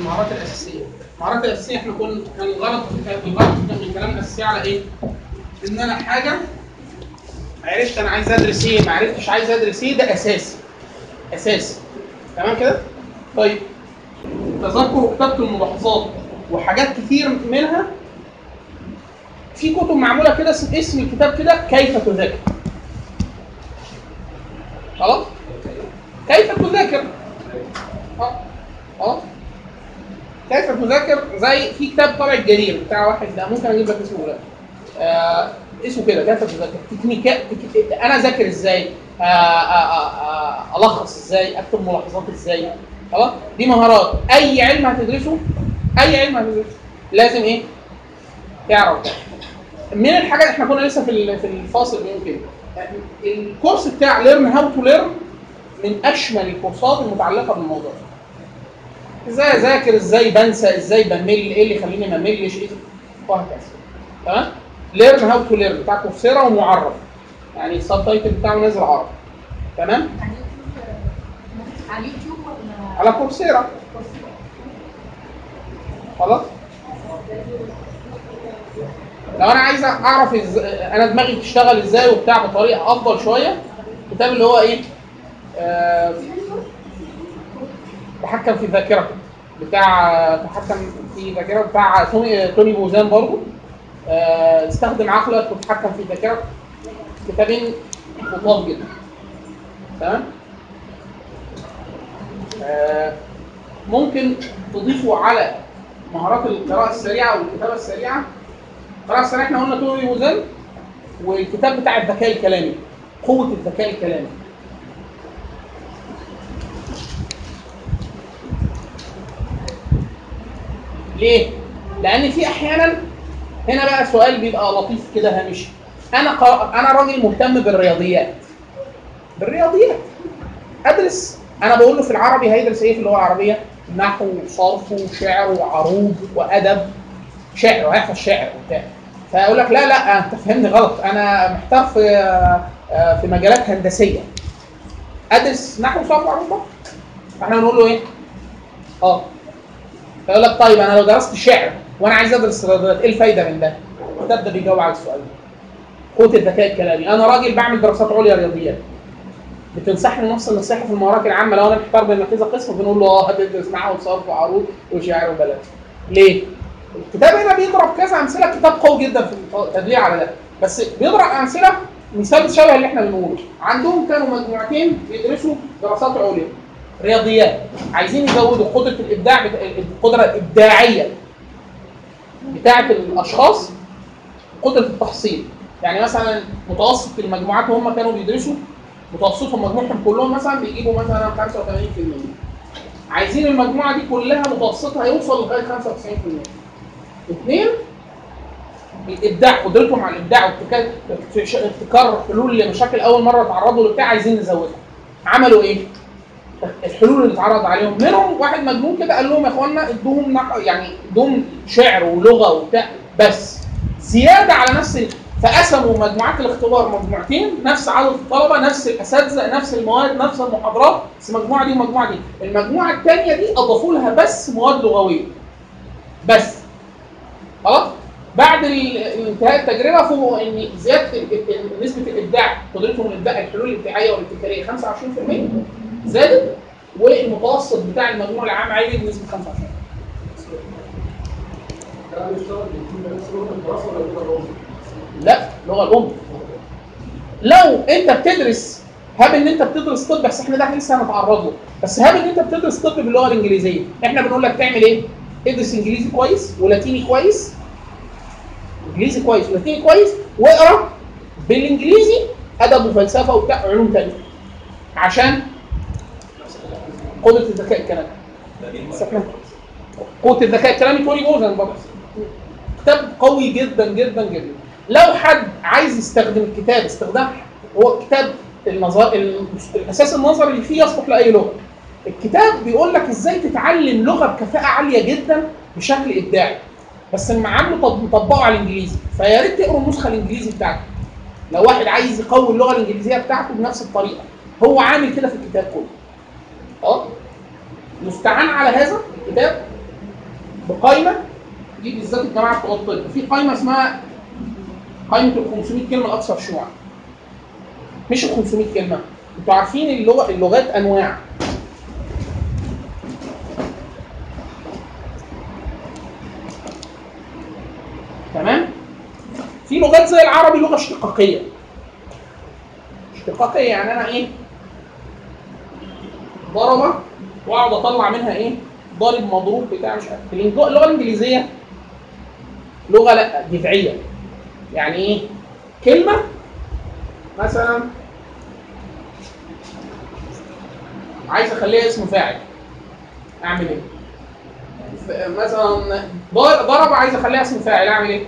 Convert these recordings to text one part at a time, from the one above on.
المهارات الاساسيه المهارات الاساسيه احنا كنا كان الغلط كان الغلط كان من كلامنا الاساسي على ايه؟ ان انا حاجه عرفت انا عايز ادرس ايه ما عرفتش عايز ادرس ايه ده اساسي اساسي تمام كده؟ طيب تذكر وكتابه الملاحظات وحاجات كتير منها في كتب معموله كده اسم اسم الكتاب كده كيف تذاكر خلاص كيف تذاكر اه اه كيف تذاكر زي في كتاب طالع الجرير بتاع واحد لا ممكن اجيب لك اسمه دلوقتي آه اسمه كده كيف تذاكر تكنيكات تك... انا اذاكر ازاي آه آه آه آه الخص ازاي اكتب ملاحظات ازاي خلاص دي مهارات اي علم هتدرسه اي علم هتدرسه لازم ايه تعرف ده من الحاجات احنا كنا لسه في ال- في الفاصل بيقول كده الكورس بتاع ليرن هاو تو ليرن من اشمل الكورسات المتعلقه بالموضوع ازاي اذاكر ازاي بنسى ازاي بمل ايه اللي يخليني ما املش ايه وهكذا تمام ليرن هاو تو ليرن بتاع كورسيرا ومعرب يعني السب تايتل بتاعه نازل عربي تمام على اليوتيوب ولا على كورسيرا خلاص لو انا عايز اعرف إز... انا دماغي بتشتغل ازاي وبتاع بطريقه افضل شويه الكتاب اللي هو ايه آه... تحكم في ذاكرتك بتاع تحكم في ذاكرة بتاع توني توني بوزان برضه آه... استخدم عقلك وتحكم في ذاكرتك كتابين لطاف جدا تمام آه... ممكن تضيفوا على مهارات القراءة السريعة والكتابة السريعة القراءة السريعة احنا قلنا توني بوزان والكتاب بتاع الذكاء الكلامي قوة الذكاء الكلامي ليه؟ لأن في أحيانا هنا بقى سؤال بيبقى لطيف كده هامشي أنا قا... أنا راجل مهتم بالرياضيات بالرياضيات أدرس أنا بقول له في العربي هيدرس إيه في اللغة العربية؟ نحو وصرف وشعر وعروض وأدب شعر وهيحفظ شعر وبتاع فيقول لك لا لا أنت فهمني غلط أنا محتار في آه، في مجالات هندسية أدرس نحو وصرف وعروض بقى فاحنا بنقول له إيه؟ اه فيقول لك طيب انا لو درست شعر وانا عايز ادرس رياضيات ايه الفايده من ده؟ الكتاب ده بيجاوب على السؤال ده. قوه الذكاء الكلامي انا راجل بعمل دراسات عليا رياضيات بتنصحني نفس النصيحه في المهارات العامه لو انا محتار بين كذا قسم بنقول له اه هتدرس نحو وصرف وعروض وشعر وبلاغه ليه؟ الكتاب هنا بيضرب كذا امثله كتاب قوي جدا في التدليع على ده بس بيضرب امثله مثال شبه اللي احنا بنقوله عندهم كانوا مجموعتين بيدرسوا دراسات عليا رياضيات عايزين يزودوا قدره الابداع بتا... القدره الابداعيه بتاعه الاشخاص قدره التحصيل يعني مثلا متوسط المجموعات هم كانوا بيدرسوا متوسطهم مجموعهم كلهم مثلا بيجيبوا مثلا 85% عايزين المجموعه دي كلها متوسطها يوصل لغايه 95% اثنين الابداع قدرتهم على الابداع وابتكار ابتكار حلول لمشاكل اول مره تعرضوا لبتاع عايزين نزودها عملوا ايه؟ الحلول اللي اتعرض عليهم منهم واحد مجنون كده قال لهم يا اخوانا ادوهم نحو يعني ادوهم شعر ولغه وبتاع بس زياده على نفس ال- فقسموا مجموعات الاختبار مجموعتين نفس عدد الطلبه نفس الاساتذه نفس المواد نفس المحاضرات بس المجموعه دي والمجموعه دي المجموعه الثانيه دي اضافوا لها بس مواد لغويه بس خلاص بعد ال- انتهاء التجربه فوجئوا ان زياده ال- ال- نسبه الابداع قدرتهم الابداع الحلول الابداعيه والابتكاريه 25% زادت والمتوسط بتاع المجموع العام عالي بنسبه 25 الكلام يشتغل بيكون نفس لغه الدراسه ولا اللغه الام؟ لا اللغه الام لو انت بتدرس هاب ان انت بتدرس طب بس احنا ده لسه هنتعرض له بس هاب ان انت بتدرس طب باللغه الانجليزيه احنا بنقول لك تعمل ايه؟ ادرس انجليزي كويس ولاتيني كويس انجليزي كويس ولاتيني كويس واقرا بالانجليزي ادب وفلسفه وبتاع علوم تانية عشان قدره الذكاء الكلامي بس احنا قوه الذكاء الكلامي توني بوزن برضه كتاب قوي جدا جدا جدا لو حد عايز يستخدم الكتاب استخدام هو كتاب النظر الاساس النظري اللي فيه يصلح لاي لغه الكتاب بيقول لك ازاي تتعلم لغه بكفاءه عاليه جدا بشكل ابداعي بس لما عامله طب- مطبقه على الانجليزي فيا ريت تقروا النسخه الانجليزي بتاعته لو واحد عايز يقوي اللغه الانجليزيه بتاعته بنفس الطريقه هو عامل كده في الكتاب كله اه يستعان على هذا الكتاب بقائمه دي بالذات الجماعه بتوع الطب في قائمه اسمها قائمه ال 500 كلمه الاكثر شيوعا مش ال 500 كلمه انتوا عارفين اللغه اللغات انواع تمام في لغات زي العربي لغه اشتقاقيه اشتقاقيه يعني انا ايه ضربه واقعد اطلع منها ايه ضارب مضروب بتاع مش عارف الإنج- اللغه الانجليزيه لغه لا دفعيه يعني ايه كلمه مثلا عايز اخليها اسم فاعل اعمل ايه ف- مثلا ضار- ضرب عايز اخليها اسم فاعل اعمل ايه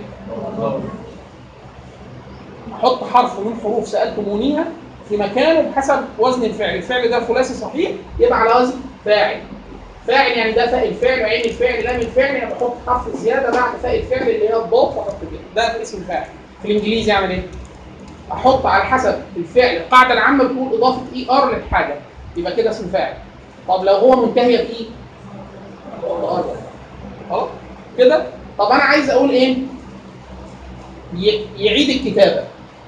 احط حرف من حروف سالتمونيها في مكانه بحسب وزن الفعل الفعل ده ثلاثي صحيح يبقى على وزن فاعل فاعل يعني ده فاء الفعل وعين الفعل لام الفعل يعني بحط حرف زياده بعد فاء الفعل اللي هي الضاد واحط كده ده في اسم الفاعل في الانجليزي اعمل ايه؟ احط على حسب الفعل القاعده العامه بتقول اضافه اي ار للحاجه يبقى كده اسم فاعل طب لو هو منتهيه باي ار خلاص كده طب انا عايز اقول ايه؟ ي- يعيد الكتابه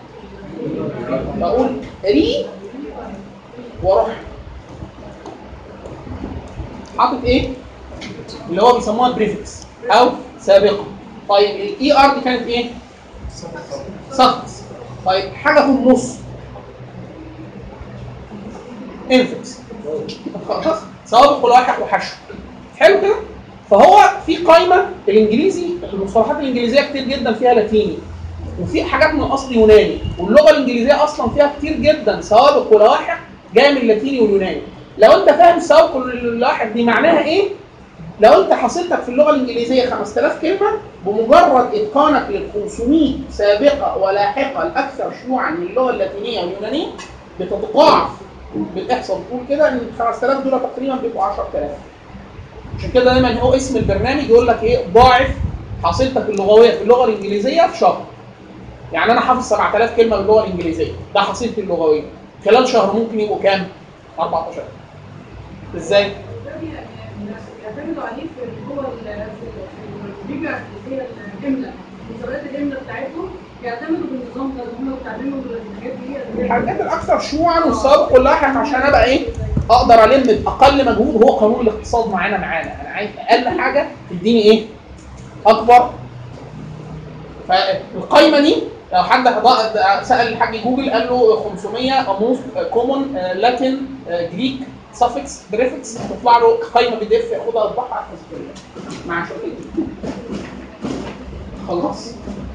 بقول ري واروح حاطط ايه؟ اللي هو بيسموها بريفكس او سابقه طيب الاي ار دي كانت ايه؟ سفكس طيب حاجه في النص انفكس خلاص سوابق ولاحق وحشو حلو كده فهو في قائمه الانجليزي المصطلحات الانجليزيه كتير جدا فيها لاتيني وفي حاجات من اصل يوناني واللغه الانجليزيه اصلا فيها كتير جدا سوابق ولاحق جايه من اللاتيني واليوناني لو انت فاهم السوابق واللاحق دي معناها ايه لو انت حصيلتك في اللغه الانجليزيه 5000 كلمه بمجرد اتقانك لل 500 سابقه ولاحقه الاكثر شيوعا من اللغه اللاتينيه واليونانيه بتتضاعف بالاحصاء بتقول كده ان ال 5000 دول تقريبا بيبقوا 10000 عشان كده دايما هو اسم البرنامج يقول لك ايه ضاعف حصيلتك اللغويه في اللغه الانجليزيه في شهر يعني انا حافظ 7000 كلمه باللغه الانجليزيه ده حصيلتي اللغويه خلال شهر ممكن يبقوا كام 14000 ازاي يعتمدوا عليه في اللي هو الفكره اللي هي الجمله مسابقات الجمله بتاعتهم يعتمدوا بالنظام ده اللي هم بيتعلموا الحاجات دي اللي هي الحاجات الاكثر شيوعا والسابق واللاحق عشان ابقى ايه اقدر الم باقل مجهود هو قانون الاقتصاد معانا معانا انا عايز اقل حاجه تديني ايه اكبر فالقايمه دي لو حد ض- سال الحاج جوجل قال له 500 قاموس كومون لاتين جريك سافكس بريفكس تطلع له قايمه بي دي اف ياخدها يطبعها على التسجيل مع شويه خلاص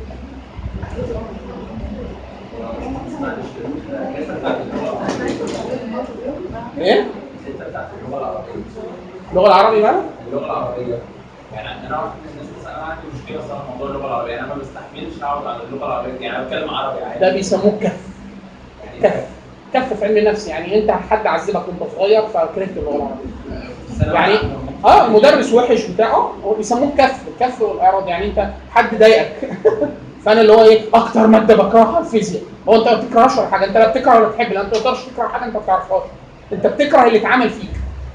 ايه اللغه العربيه بقى اللغه العربيه يعني انا اعرف ان الناس مثلا انا عندي مشكله صراحه في موضوع اللغه العربيه انا ما بستحملش اقعد على اللغه العربيه يعني انا بتكلم عربي عادي ده بيسموه كف كف كف في علم النفس يعني انت حد عذبك وانت صغير فكرهت اللغه العربيه الثانوية يعني العامة. اه المدرس وحش بتاعه هو بيسموه كف الكف والاعراض يعني انت حد ضايقك فانا اللي هو ايه اكتر ماده بكرهها الفيزياء هو انت ما بتكرهش ولا حاجه انت لا بتكره ولا بتحب لا انت ما تقدرش تكره حاجه انت ما بتعرفهاش انت بتكره اللي اتعمل فيك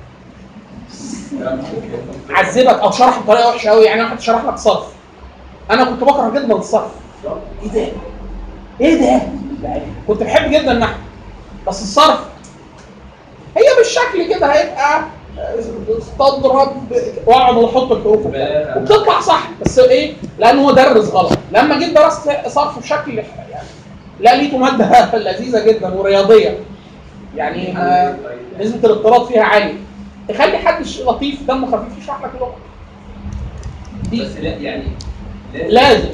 عذبك او شرح بطريقه وحشه قوي يعني واحد شرح لك صرف انا كنت بكره جدا الصرف ايه ده؟ ايه ده؟ يعني كنت بحب جدا النحو بس الصرف هي بالشكل كده هيبقى استضرب واقعد احط الحروف وبتاع. وبتطلع صح بس ايه؟ لان هو درس غلط لما جيت درست صرف بشكل يعني لا لقيته ماده لذيذه جدا ورياضيه يعني ما نسبه الاضطراب فيها عاليه تخلي حد ش- لطيف دمه خفيف يشرح لك اللغه دي بس لا يعني لازم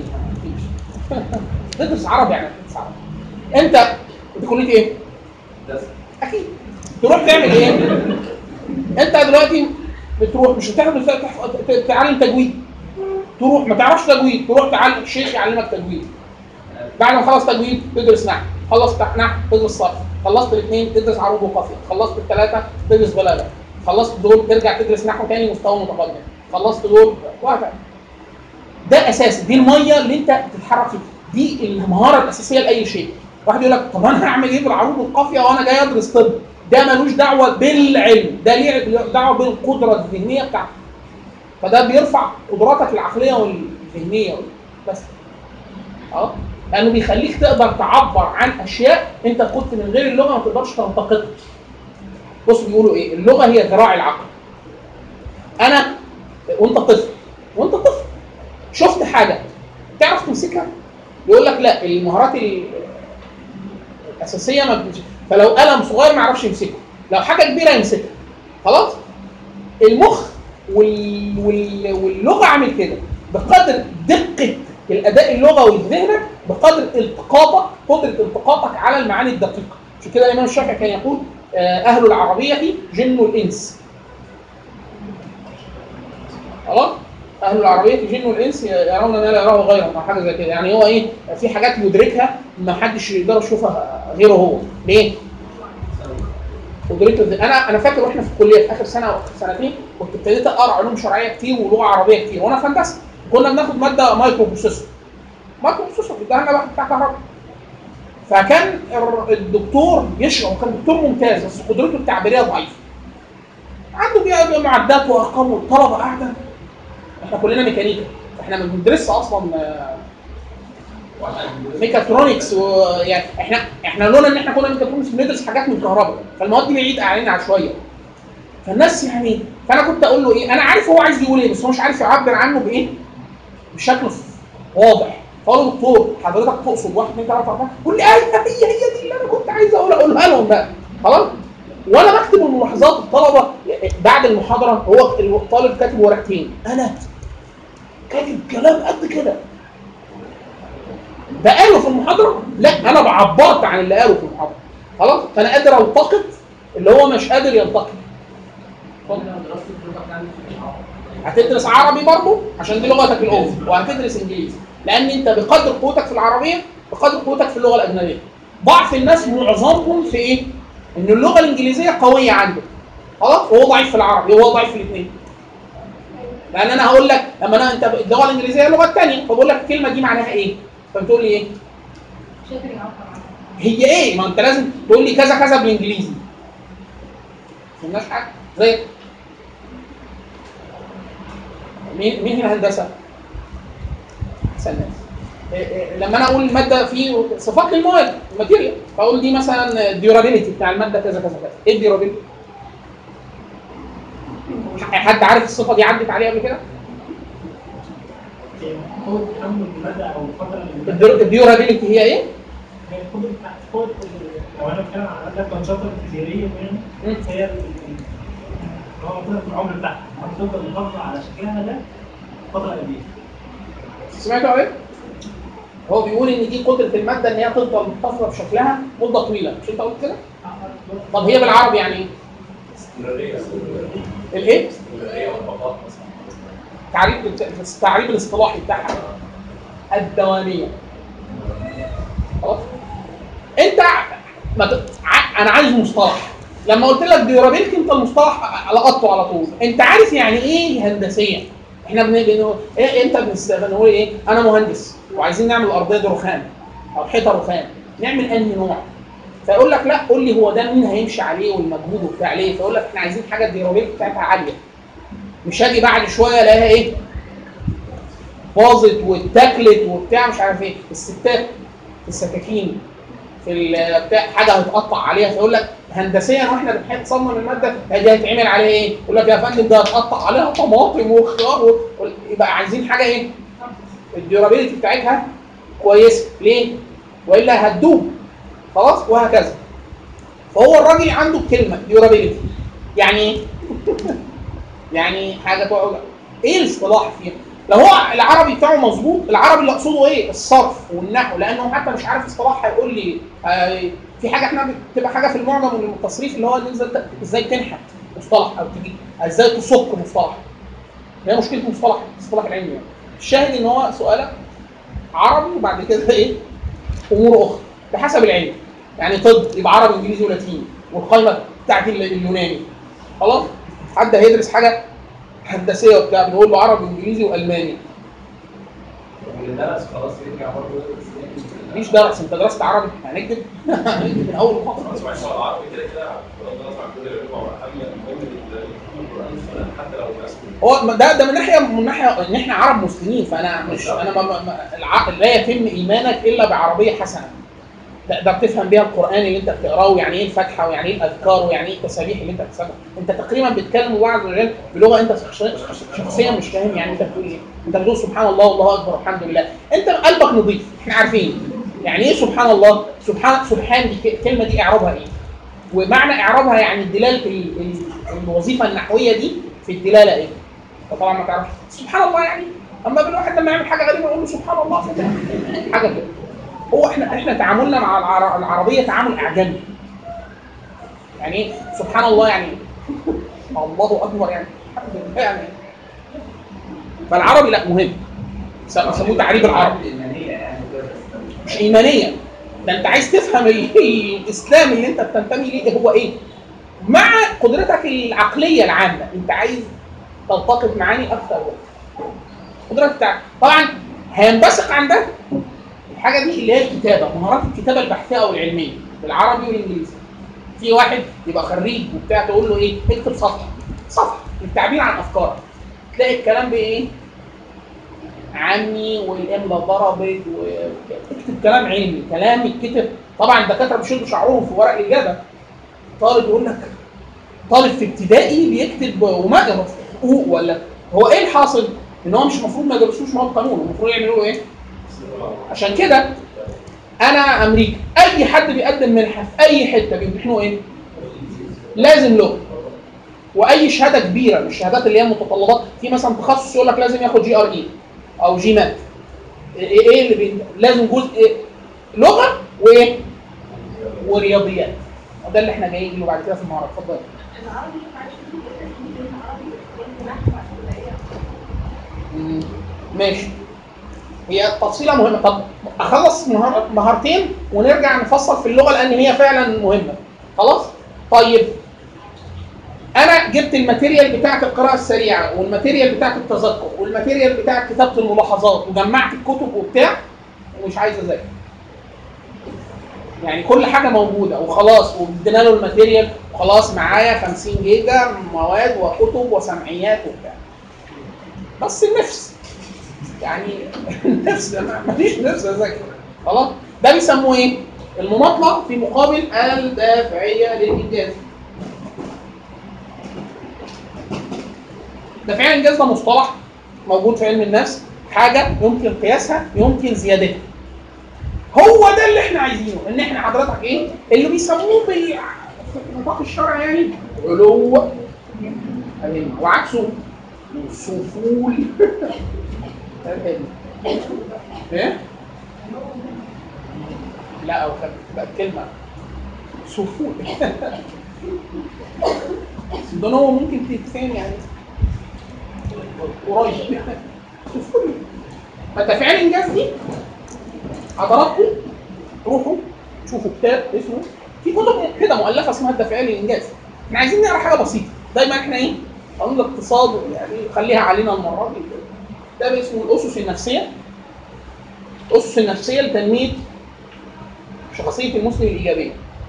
تدرس عربي يعني تدرس عربي انت انت كليه ايه؟ بس اكيد تروح تعمل ايه؟ انت دلوقتي بتروح مش هتعمل تتعلم تجويد تروح ما تعرفش تجويد تروح تعلم الشيخ يعلمك تجويد بعد ما خلص تجويد تدرس نحو خلصت نحو تدرس صرف خلصت الاثنين تدرس عروض وقافيه خلصت الثلاثه تدرس بلاغه خلصت دول ترجع تدرس نحو تاني مستوى متقدم خلصت دول وهكذا ده اساسي دي الميه اللي انت بتتحرك فيها دي المهاره الاساسيه لاي شيء واحد يقول لك طب انا هعمل ايه بالعروض والقافيه وانا جاي ادرس طب ده ملوش دعوه بالعلم ده ليه دعوه بالقدره الذهنيه بتاعتك فده بيرفع قدراتك العقليه والذهنيه بس اه لانه بيخليك تقدر تعبر عن اشياء انت كنت من غير اللغه ما تقدرش تنتقدها بص بيقولوا ايه اللغه هي ذراع العقل انا وانت طفل وانت طفل شفت حاجه تعرف تمسكها يقول لك لا المهارات ال- الاساسيه ما بتمسك فلو قلم صغير ما يعرفش يمسكه لو حاجه كبيره يمسكها خلاص المخ وال... وال... واللغه عامل كده بقدر دقه الاداء اللغوي في ذهنك بقدر التقاطك قدره التقاطك على المعاني الدقيقه عشان كده الامام الشافعي كان يقول آه، اهل العربيه جن الانس خلاص اهل العربيه جن الانس يرون ما لا يراه غيرهم او حاجه زي كده يعني هو ايه في حاجات يدركها ما حدش يقدر يشوفها غيره هو ليه؟ قدرته الذ- انا انا فاكر واحنا في الكليه في اخر سنه او اخر سنتين كنت ابتديت اقرا علوم شرعيه كتير ولغه عربيه كتير وانا في هندسه كنا بناخد ماده مايكرو بروسيسور مايكرو بروسيسور بيديها لنا واحد بتاع كهرباء فكان الر- الدكتور يشرح وكان دكتور ممتاز بس قدرته التعبيريه ضعيفه عنده بقى معدات وارقام والطلبه قاعده احنا كلنا ميكانيكا احنا ما بندرسش اصلا آه، ميكاترونكس ويعني احنا احنا لولا ان احنا كنا ميكاترونكس بندرس حاجات من الكهرباء فالمواد دي بعيد علينا عشوائيه فالناس يعني فانا كنت اقول له ايه انا عارف هو عايز يقول ايه بس هو مش عارف يعبر عنه بايه بشكل واضح فقال له دكتور حضرتك تقصد واحد اثنين ثلاثه اربعه قول لي ايوه هي هي دي اللي انا كنت عايز اقول اقولها لهم بقى خلاص وانا بكتب الملاحظات الطلبه بعد المحاضره هو الطالب كاتب ورقتين انا كاتب كلام قد كده ده قاله في المحاضره لا انا عبرت عن اللي قاله في المحاضره خلاص فانا قادر التقط اللي هو مش قادر يلتقط هتدرس عربي برضه عشان دي لغتك الام وهتدرس انجليزي لان انت بقدر قوتك في العربيه بقدر قوتك في اللغه الاجنبيه ضعف الناس معظمهم في ايه؟ ان اللغه الانجليزيه قويه عنده خلاص وهو ضعيف في العربي وهو ضعيف في الاثنين لان انا هقول لك لما انا انت اللغه الانجليزيه اللغه الثانيه فبقول لك الكلمه دي معناها ايه؟ فبتقول لي ايه؟ مش قادر يعبر عنها هي ايه؟ ما انت لازم تقول لي كذا كذا بالانجليزي. ما فهمناش حاجه زي مين مين هنا هندسه؟ احسن ناس. إيه إيه لما انا اقول الماده في صفات للمواد الماتيريال فاقول دي مثلا الديورابيلتي بتاع الماده كذا كذا كذا ايه الديورابيلتي؟ حد عارف الصفه دي عدت عليه قبل كده؟ قوة تحمل المدى أو الفترة اللي الديور- الديورابيلتي هي ايه؟ هي القدرة بتاعت قوة لو أنا بتكلم عن مادة كونشاطة الفيزيائية يعني مم. هي ال- ال- هو قدرة العمر بتاعها هتفضل محافظة على شكلها ده فترة قد إيه؟ سمعتوا ايه؟ هو بيقول ان دي قدره الماده ان هي تفضل محتفظه بشكلها مده طويله مش انت قلت كده؟ طب هي بالعربي يعني ايه؟ استمرارية الايه؟ استمرارية والبقاء مثلا تعريف التعريف الاصطلاحي بتاعها الدواميه خلاص؟ انت ما ت... ع- انا عايز مصطلح لما قلت لك ديورابيلتي انت المصطلح لقطته على طول انت عارف يعني ايه هندسيا احنا بن... بن... إيه انت بنست- بنقول ايه انا مهندس وعايزين نعمل الارضيه دي رخام او حيطه رخام نعمل انهي نوع فيقول لك لا قول لي هو ده مين هيمشي عليه والمجهود وبتاع ليه فيقول لك احنا عايزين حاجه الديورابيلتي بتاعتها عاليه مش هاجي بعد شويه الاقيها ايه باظت واتاكلت وبتاع مش عارف ايه الستات في السكاكين في ال- بتاع حاجه هتقطع عليها فيقول لك هندسيا واحنا بنحب نصمم الماده دي هيتعمل عليها ايه؟ يقول لك يا فندم ده هتقطع عليها طماطم وخيار و- يبقى عايزين حاجه ايه؟ الديورابيلتي بتاعتها كويسه ليه؟ والا هتدوب خلاص وهكذا فهو الراجل عنده الكلمه ديورابيلتي يعني ايه؟ يعني حاجه تقعد ايه الاصطلاح فيها؟ لو هو العربي بتاعه مظبوط العربي اللي اقصده ايه؟ الصرف والنحو لانه حتى مش عارف اصطلاح هيقول لي آه في حاجه احنا بتبقى حاجه في المعجم من التصريف اللي هو إن إزاي ت- ازاي تنحت مصطلح او تجي ازاي تصك مصطلح هي مشكله مصطلح المصطلح العلمي يعني. الشاهد ان هو سؤالك عربي وبعد كده ايه؟ امور اخرى بحسب العلم يعني طب يبقى عربي انجليزي ولاتيني والقائمه بتاعت ال- اليوناني خلاص حد هيدرس حاجه هندسيه وبتاع بنقول له عربي انجليزي والماني واللي درس خلاص يرجع برضه يدرس تاني. مفيش درس انت درست عربي هنكتب هنكتب من اول محاضره خلاص معلش هو العربي كده كده لو درس عن كل اللغه واهم مهم القران مثلا حتى لو ناس هو ده ده من ناحيه من ناحيه ان احنا عرب مسلمين فانا مش انا ما ما الع- لا يتم ايمانك الا بعربيه حسنه تقدر تفهم بيها القران اللي انت بتقراه ويعني ايه الفاتحه ويعني ايه الاذكار ويعني ايه التسابيح اللي انت بتسبح انت تقريبا بتكلم الله عز وجل بلغه انت شخصيا شخصيا مش فاهم يعني انت بتقول ايه انت بتقول سبحان الله والله اكبر والحمد لله انت قلبك نظيف احنا عارفين يعني ايه سبحان الله سبحان سبحان دي ك- الكلمه دي اعرابها ايه ومعنى اعرابها يعني الدلاله ال- ال- الوظيفه النحويه دي في الدلاله ايه فطبعا ما تعرفش سبحان الله يعني اما بالواحد لما يعمل حاجه غريبه يقول له سبحان الله كده حاجه كده هو احنا احنا تعاملنا مع العر- العربيه تعامل اعجمي يعني ايه سبحان الله يعني إيه؟ الله اكبر يعني الحمد لله يعني إيه؟ فالعربي لا مهم سموه تعريب العرب الايمانيه يعني كده مش ايمانيه ده انت عايز تفهم ال- الاسلام اللي انت بتنتمي ليه هو ايه مع قدرتك العقليه العامه انت عايز تلتقط معاني اكثر وأكثر. قدرتك بتاعتك طبعا هينبثق عن ده الحاجه دي اللي هي الكتابه مهارات الكتابه البحثيه او العلميه بالعربي والانجليزي في واحد يبقى خريج وبتاع تقول له ايه اكتب صفحه صفحه للتعبير عن افكارك تلاقي الكلام بايه عمي والاملا ضربت واكتب كلام علمي كلام يتكتب طبعا الدكاتره بيشدوا شعرهم في ورق الاجابه طالب يقول لك طالب في ابتدائي بيكتب وما حقوق ولا هو ايه الحاصل؟ ان هو مش المفروض ما يدرسوش مواد قانون المفروض يعملوا ايه؟ عشان كده انا امريكا اي حد بيقدم منحه في اي حته بيمتحنوا ايه؟ لازم لغه واي شهاده كبيره مش الشهادات اللي هي متطلبات في مثلا تخصص يقول لك لازم ياخد جي ار اي او جي مات ايه إيه اللي بي... لازم جزء إيه؟ لغه وايه؟ ورياضيات وده اللي احنا جايين له بعد كده في المعرض اتفضل العربي معلش ممكن العربي والنحو عشان الاقيها مم، ماشي هي تفصيله مهمه طب اخلص مهار- مهارتين ونرجع نفصل في اللغه لان هي فعلا مهمه خلاص طيب انا جبت الماتيريال بتاعت القراءه السريعه والماتيريال بتاعت التذكر والماتيريال بتاعت كتابه الملاحظات وجمعت الكتب وبتاع ومش عايز اذاكر يعني كل حاجه موجوده وخلاص وادينا له الماتيريال وخلاص معايا 50 جيجا مواد وكتب وسمعيات وبتاع بس النفس يعني النفس ما- مفيش نفس اذاكر خلاص ده بيسموه ايه؟ المماطله في مقابل الدافعيه للانجاز دافعيه للانجاز ده مصطلح موجود في علم النفس حاجه يمكن قياسها يمكن زيادتها هو ده اللي احنا عايزينه ان احنا حضرتك ايه اللي بيسموه بال في نطاق الشرع يعني علو الهمة. وعكسه سفول الهمة. ايه لا او كانت بقت كلمه سفول ده هو ممكن تتفهم يعني قريب سفول فتفعيل الانجاز دي حضراتكم روحوا شوفوا كتاب اسمه في كتب كده مؤلفه اسمها الدافعيه للانجاز احنا عايزين نقرا حاجه بسيطه دايما احنا ايه قانون الاقتصاد يعني خليها علينا المره دي كتاب اسمه الاسس النفسيه الاسس النفسيه لتنميه شخصيه المسلم الايجابيه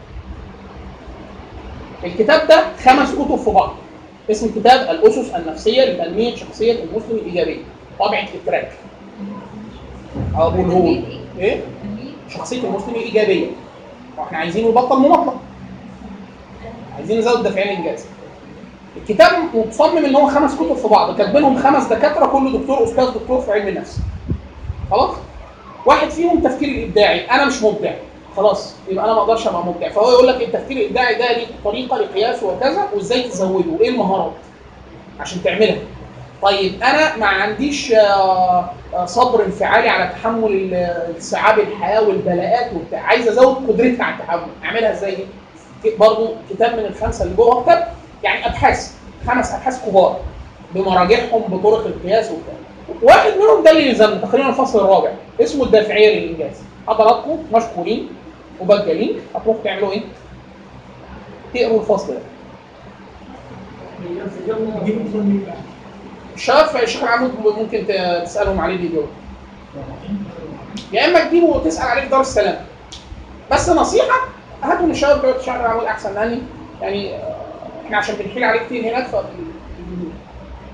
الكتاب ده خمس كتب في بعض اسم الكتاب الاسس النفسيه لتنميه شخصيه المسلم الايجابيه طبعه التراك ابو الهول ايه شخصيه المسلم الايجابيه واحنا عايزينه يبطل مماطله عايزين نزود دافعين الانجاز الكتاب متصمم ان هو خمس كتب في بعض كاتبينهم خمس دكاتره كل دكتور استاذ دكتور في علم النفس خلاص واحد فيهم تفكير الابداعي انا مش مبدع خلاص يبقى انا ما اقدرش ابقى مبدع فهو يقول لك التفكير الابداعي ده ليه طريقه لقياسه وكذا وازاي تزوده وايه المهارات عشان تعملها طيب انا ما عنديش آه، آه، صبر انفعالي على تحمل ال- الصعاب الحياه والبلاءات وبتاع عايز ازود قدرتي على التحمل اعملها ازاي برضه كتاب من الخمسه اللي جوه كتاب يعني ابحاث خمس ابحاث كبار بمراجعهم بطرق القياس وبتاع واحد منهم ده اللي يلزمنا تقريبا الفصل الرابع اسمه الدافعيه للانجاز حضراتكم مشكورين مبجلين هتروحوا تعملوا ايه؟ تقروا الفصل ده الشباب الشيخ العمود ممكن ت- تسالهم عليه بيجاوب يا اما تجيبه وتسال عليه في دار السلام بس نصيحه هاتوا من الشباب بتوع الشيخ العمود احسن لاني يعني آه، احنا عشان بنحيل عليه كتير هناك ف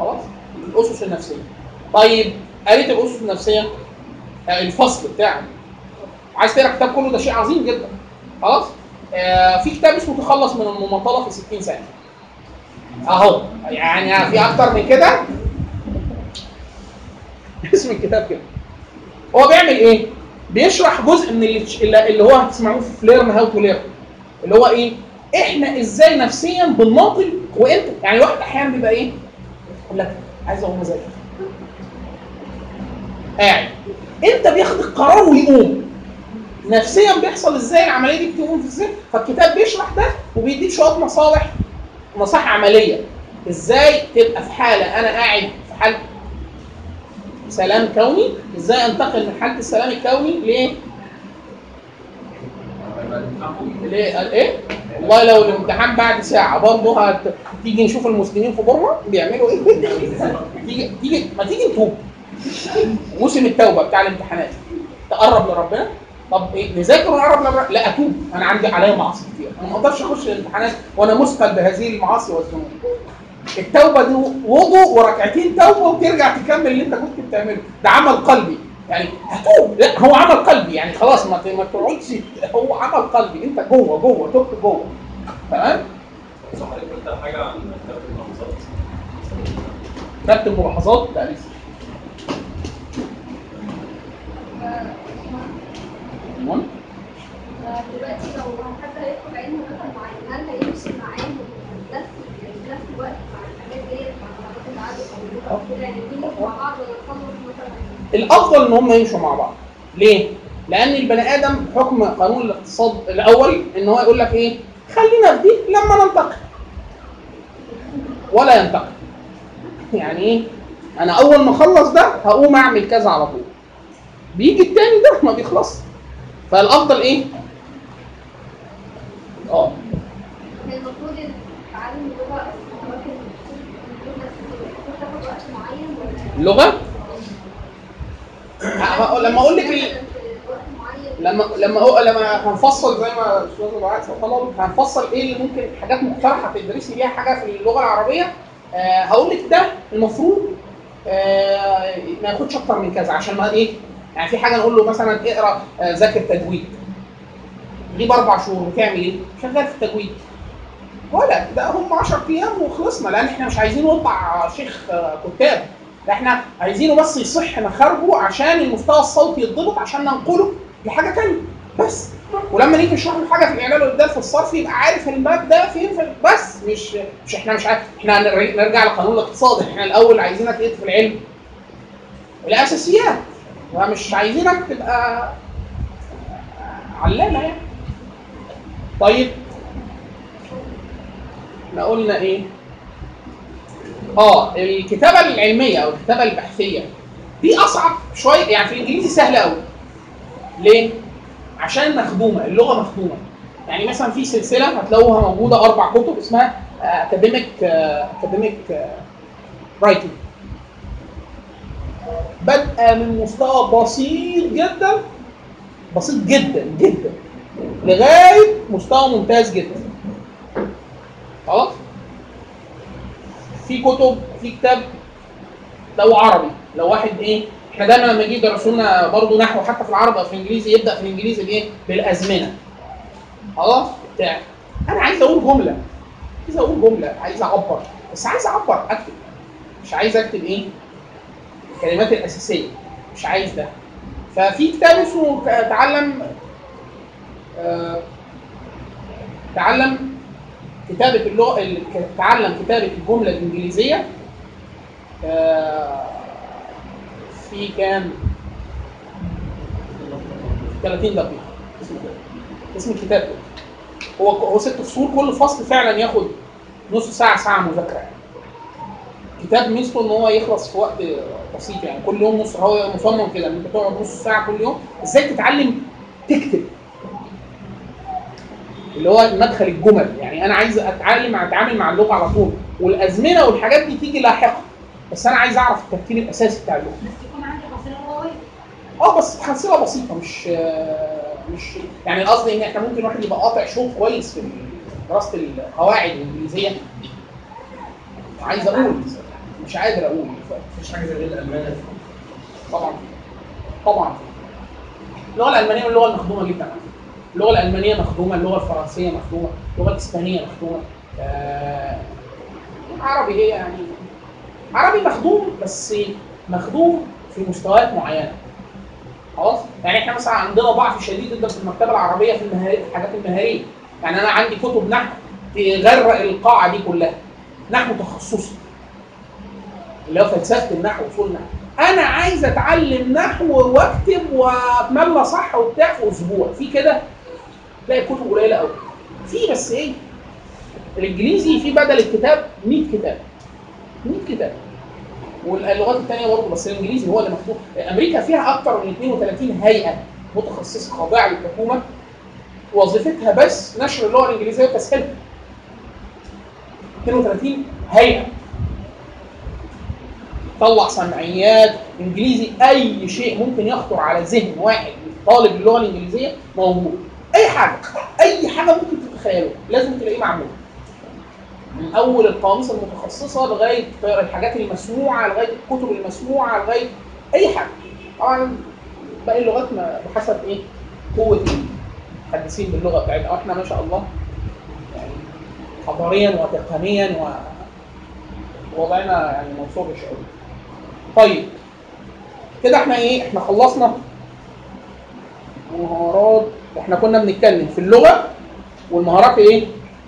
خلاص الاسس النفسيه طيب قريت الاسس النفسيه آه، الفصل بتاعك عايز تقرا الكتاب كله ده شيء عظيم جدا خلاص آه في كتاب اسمه تخلص من المماطله في 60 سنه اهو يعني في اكتر من كده اسم الكتاب كده هو بيعمل ايه بيشرح جزء من اللي, اللي هو هتسمعوه في ليرن هاو تو ليرن اللي هو ايه احنا ازاي نفسيا بنناضل وانت يعني واحد احيانا بيبقى ايه يقول لك عايز اقوم اذاكر قاعد انت بياخد القرار ويقوم نفسيا بيحصل ازاي العمليه دي بتقوم ازاي فالكتاب بيشرح ده وبيديك شويه نصائح نصائح عمليه ازاي تبقى في حاله انا قاعد في حاله سلام كوني ازاي انتقل من حاله السلام الكوني ل ليه قال ايه؟ والله لو الامتحان بعد ساعة برضه هت... تيجي نشوف المسلمين في بورما بيعملوا ايه؟ تيجي تيجي ما تيجي نتوب موسم التوبة بتاع الامتحانات تقرب لربنا طب ايه نذاكر ونقرب لربنا لا اتوب انا عندي عليا معاصي كتير انا ما اقدرش اخش الامتحانات وانا مثقل بهذه المعاصي والذنوب التوبه دي وضوء وركعتين توبه وترجع تكمل اللي انت كنت بتعمله ده عمل قلبي يعني هتوب لا هو عمل قلبي يعني خلاص ما ت- ما تقعدش هو عمل قلبي انت جوه جوه تبت جوه تمام صح حضرتك قلت حاجه عن كتاب المحافظات كتبت الملاحظات لا لسه المهم دلوقتي لو حد هيدخل علم مثلا معين هل هيمشي معاه نفس يعني نفس الوقت مع الحاجات ديت مع درجات العدد او اللغه أو كده يعني دي مع بعض ولا يخلص مثلا الافضل ان هم يمشوا مع بعض ليه لان البني ادم بحكم قانون الاقتصاد الاول ان هو يقول لك ايه خلينا في دي لما ننتقل ولا ينتقل يعني ايه انا اول ما اخلص ده هقوم اعمل كذا على طول بيجي التاني ده ما بيخلص فالافضل ايه اه هي المفروض ان تعلم اللغه او ممكن المفروض تاخد وقت معين ولا اللغه ه- لما اقول لك ال- مثلاً في وقت معين لما لما هو لما هنفصل زي ما الاستاذ ابو عاد طلب هنفصل ايه اللي ممكن حاجات مقترحه تدرسي بيها حاجه في اللغه العربيه آه هقول لك ده المفروض آه ما ياخدش اكتر من كذا عشان ما ايه يعني في حاجه نقول له مثلا اقرا آه ذاكر تجويد غيب اربع شهور بتعمل ايه؟ شغال في التجويد ولا ده هم 10 ايام وخلصنا لان احنا مش عايزينه يطلع شيخ آه، كتاب ده احنا عايزينه بس يصح مخارجه عشان المستوى الصوتي يتضبط عشان ننقله لحاجه ثانيه بس ولما نيجي نشرح له حاجه في الاعلان والابدال في الصرف يبقى عارف الماب ده فين في بس مش مش احنا مش عارف احنا هنر- نرجع لقانون الاقتصاد احنا الاول عايزينك ايه في العلم الاساسيات ومش عايزينك تبقى علامه يعني طيب احنا قلنا ايه اه الكتابه العلميه او الكتابه البحثيه دي اصعب شويه يعني في الانجليزي سهله قوي ليه عشان مخدومه اللغه مخدومه يعني مثلا في سلسله هتلاقوها موجوده اربع كتب اسمها اكاديميك اكاديميك رايتنج بادئه من مستوى بسيط جدا بسيط جدا جدا لغايه مستوى ممتاز جدا خلاص في كتب في كتاب لو عربي لو واحد ايه احنا دايما لما يجي يدرسوا لنا برضه نحو حتى في العربي او في الانجليزي يبدا في الانجليزي بايه؟ بالازمنه خلاص بتاع انا عايز اقول جمله عايز اقول جمله عايز اعبر بس عايز اعبر اكتب مش عايز اكتب ايه؟ الكلمات الاساسيه مش عايز ده ففي كتاب اسمه ك- تعلم آه تعلم كتابة اللغة ال- ك- تعلم كتابة الجملة الإنجليزية آه، في كام 30 دقيقة اسم كده اسم الكتاب كده هو هو ست فصول كل فصل فعلا ياخد نص ساعة ساعة مذاكرة يعني كتاب ميزته ان هو يخلص في وقت بسيط يعني كل يوم نص هو مصمم كده ان انت تقعد نص ساعة كل يوم ازاي تتعلم تكتب اللي هو مدخل الجمل يعني انا عايز اتعلم اتعامل مع اللغه على طول والازمنه والحاجات دي تيجي لاحقا بس انا عايز اعرف الترتيب الاساسي بتاع اللغه بس يكون عندي حصيله لغويه اه بس تحصيلها بسيطه مش آه، مش يعني قصدي ان احنا ممكن واحد يبقى قاطع شوط كويس في دراسه القواعد الانجليزيه عايز اقول مش قادر اقول مفيش حاجه زي دي الالمانيه طبعا طبعا اللغه الالمانيه واللغه المخدومه جدا اللغه الالمانيه مخدومه اللغه الفرنسيه مخدومه اللغه الاسبانيه مخدومه آه عربي هي يعني عربي مخدوم بس مخدوم في مستويات معينه خلاص يعني احنا مثلا عندنا ضعف شديد جدا في المكتبه العربيه في المهاري الحاجات المهاريه يعني انا عندي كتب نحو تغرق القاعه دي كلها نحو تخصصي اللي هو فلسفه النحو اصول النحو انا عايز اتعلم نحو واكتب واتملى صح وبتاع في اسبوع في كده تلاقي كتب قليله قوي في بس ايه الانجليزي في بدل الكتاب 100 كتاب 100 كتاب واللغات الثانيه برضه بس الانجليزي هو اللي مفتوح امريكا فيها اكثر من 32 هيئه متخصصه خاضعه للحكومه وظيفتها بس نشر اللغه الانجليزيه وتسهيلها 32 هيئه طلع سمعيات انجليزي اي شيء ممكن يخطر على ذهن واحد طالب اللغه الانجليزيه موجود اي حاجه اي حاجه ممكن تتخيله لازم تلاقيه معمول من اول القواميس المتخصصه لغايه الحاجات المسموعه لغايه الكتب المسموعه لغايه اي حاجه طبعا باقي اللغات ما- بحسب ايه قوه المحدثين باللغه بتاعتنا واحنا ما شاء الله يعني حضاريا وتقنيا و وضعنا يعني منصور قوي طيب كده احنا ايه احنا خلصنا مهارات احنا كنا بنتكلم في اللغه والمهارات ايه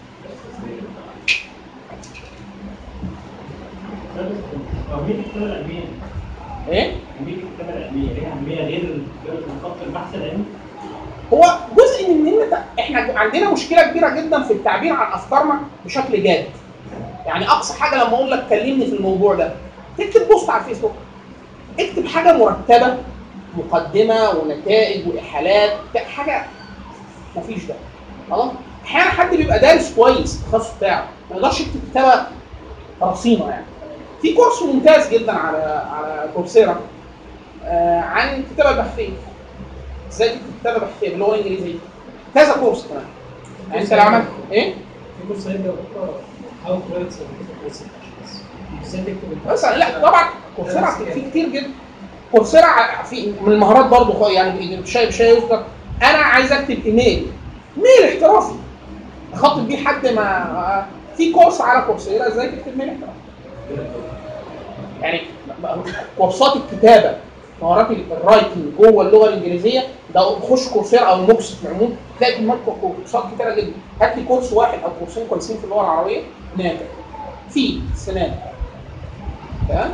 أهمية الكتابة العلمية ايه أهمية الكتابة العلمية ليها أهمية غير غير خط البحث العلمي هو جزء من ان احنا عندنا مشكله كبيره جدا في التعبير عن افكارنا بشكل جاد يعني اقصى حاجه لما اقول لك كلمني في الموضوع ده تكتب بوست على الفيسبوك اكتب حاجه مرتبه مقدمه ونتائج واحالات بتاع- حاجه مفيش ده خلاص احيانا حد بيبقى دارس كويس التخصص بتاعه ما يقدرش يكتب كتابه رصينه يعني في كورس ممتاز جدا على على كورسيرا آه عن الكتابه البحثيه ازاي تكتب كتابه بحثيه باللغه الانجليزيه كذا كورس كمان يعني انت لو عملت ايه في كورس هيبدا بكره هاو تو رايت سيرتيفيكت ازاي تكتب بس لا طبعا كورسيرا في كتير جدا كورسيرا ع- في من المهارات برضه خ- يعني شيء شيء يذكر انا عايز اكتب ايميل ايميل احترافي اخاطب بيه حد ما في كورس على كورسيرا ازاي تكتب ايميل احترافي يعني كورسات الكتابه مهارات الرايتنج جوه اللغه الانجليزيه ده خش كورسيرا او الموكس في العموم تلاقي كميات كورسات كتيره جدا هات لي كورس واحد او كورسين كويسين في اللغه العربيه نافع في سنان تمام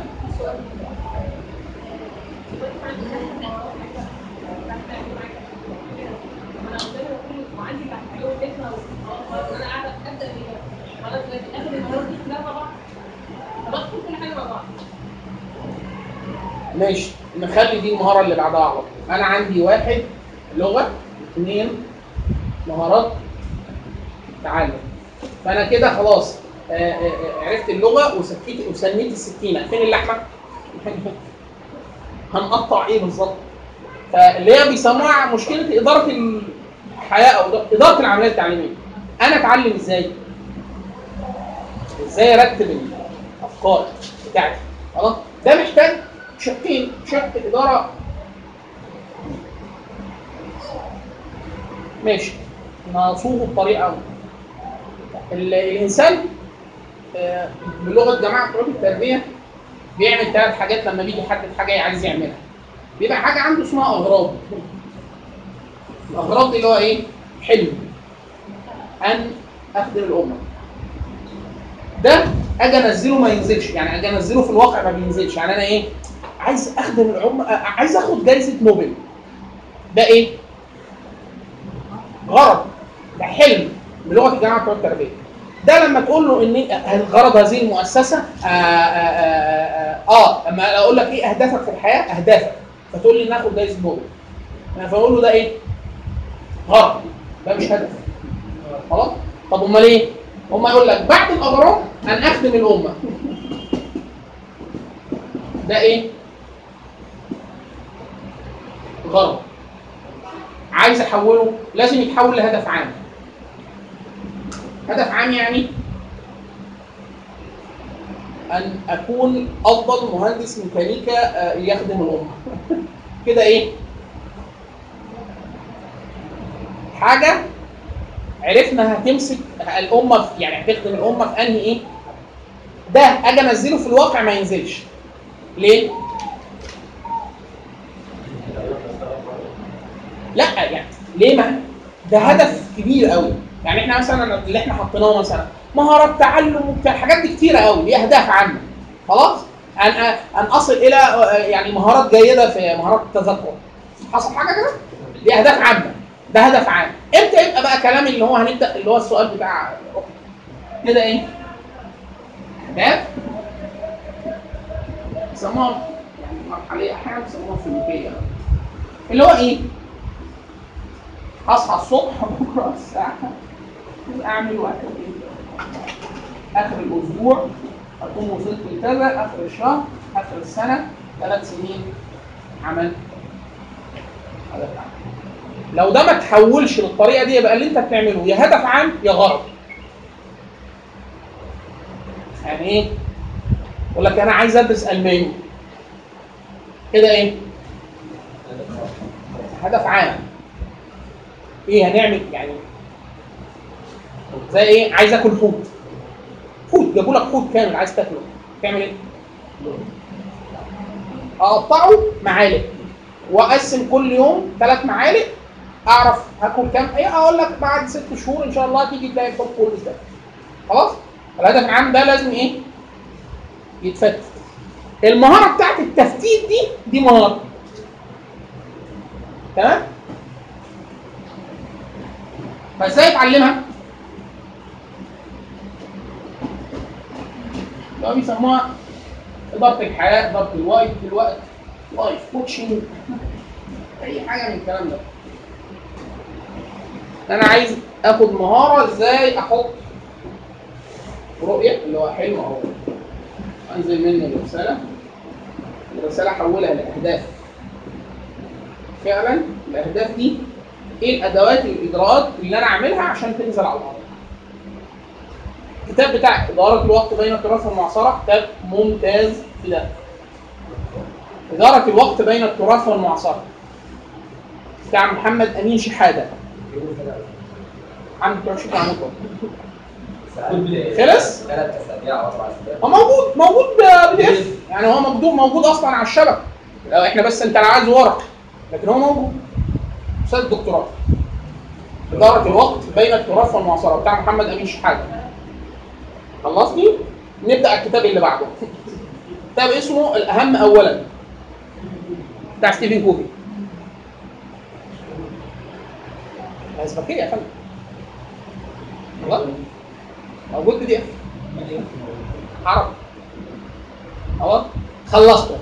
انا قدامي بقول وعندي بعد يوم فكره وانا قاعده ابدا بيها خلاص في الاخر المهارات دي كلها مع بعض بدخل كل حاجه مع بعض ماشي نخلي دي المهاره اللي بعدها على طول انا عندي واحد لغه اثنين مهارات تعلم فانا كده خلاص آه، آه، آه، عرفت اللغه وسكيت وسميت السكينه فين اللحمه؟ هنقطع ايه بالظبط؟ فاللي هي بيسموها مشكله اداره الحياه او اداره العمليه التعليميه انا اتعلم ازاي؟ ازاي ارتب الافكار بتاعتي خلاص ده محتاج شقين شق اداره ماشي نصوغه بطريقه ال- الانسان آه، بلغه جماعه بتوع التربيه بيعمل ثلاث حاجات لما بيجي يحدد حاجه عايز يعملها بيبقى حاجه عنده اسمها اغراض الاغراض دي اللي هو ايه؟ حلم ان اخدم الامه ده اجي انزله ما ينزلش يعني اجي انزله في الواقع ما بينزلش يعني انا ايه عايز اخدم الامه آه، عايز اخد جائزه نوبل ده ايه غرض ده حلم بلغه الجامعه بتوع التربيه ده لما تقول له ان غرض هذه المؤسسه آه, آه, آه, اه لما اقول لك ايه اهدافك في الحياه اهدافك فتقول لي ناخد جائزه نوبل انا فاقول له ده ايه غرض ده مش هدف خلاص طب امال ايه هم يقول لك بعد الاغراض ان اخدم الامه ده ايه غرض عايز احوله لازم يتحول لهدف عام هدف عام يعني ان اكون افضل مهندس ميكانيكا آه، يخدم الامه كده ايه حاجه عرفنا هتمسك الامه في يعني هتخدم الامه في انهي ايه ده اجي انزله في الواقع ما ينزلش ليه لا يعني ليه ما ده هدف كبير قوي يعني احنا مثلا اللي احنا حطيناه مثلا مهارات تعلم وبتاع الحاجات دي كتيره قوي دي اهداف عامه خلاص ان ان اصل الى آه، يعني مهارات جيده في مهارات التذكر حصل حاجه كده دي اهداف عامه ده هدف عام امتى يبقى بقى كلام اللي هو هنبدا اللي هو السؤال بتاع كده ايه اهداف بيسموها يعني مرحليه احيانا بيسموها سلوكيه اللي هو ايه اصحى الصبح بكره الساعه اعمل وقت اخر الاسبوع اكون وصلت لكذا اخر الشهر اخر السنه ثلاث سنين عمل هدف عام لو ده ما تحولش للطريقه دي يبقى اللي انت بتعمله يا هدف عام يا غرض يعني ايه يقول لك انا عايز ادرس الماني كده ايه هدف عام ايه هنعمل يعني زي ايه عايز اكل حوت حوت جابوا لك حوت كامل عايز تاكله تعمل ايه اقطعه معالق واقسم كل يوم ثلاث معالق اعرف هاكل كام ايه اقول لك بعد ست شهور ان شاء الله تيجي تلاقي الحوت كله ده خلاص الهدف العام ده لازم ايه يتفتت المهاره بتاعت التفتيت دي دي مهاره تمام فازاي اتعلمها اللي هو بيسموها اداره الحياه اداره الوقت الوقت لايف كوتشنج اي حاجه من الكلام ده انا عايز اخد مهاره ازاي احط رؤيه اللي هو حلم او انزل منه الرساله الرساله احولها لاهداف فعلا الاهداف دي ايه الادوات الاجراءات اللي انا اعملها عشان تنزل على الارض الكتاب بتاع اداره الوقت بين التراث والمعاصره كتاب ممتاز في ده اداره الوقت بين التراث والمعاصره بتاع محمد امين شحاده عم بتوع شيخ عمود خلص؟ ثلاث اسابيع او اربع اسابيع هو موجود موجود بي دي اف يعني هو موجود موجود اصلا على الشبكه لو احنا بس انت عايز ورق لكن هو موجود استاذ الدكتوراه اداره الوقت بين التراث والمعاصره بتاع محمد امين شحاته خلصني نبدا الكتاب اللي بعده كتاب اسمه الاهم اولا بتاع ستيفن كوفي اسبقيه يا فندم خلاص موجود بي دي اف عربي خلاص خلصته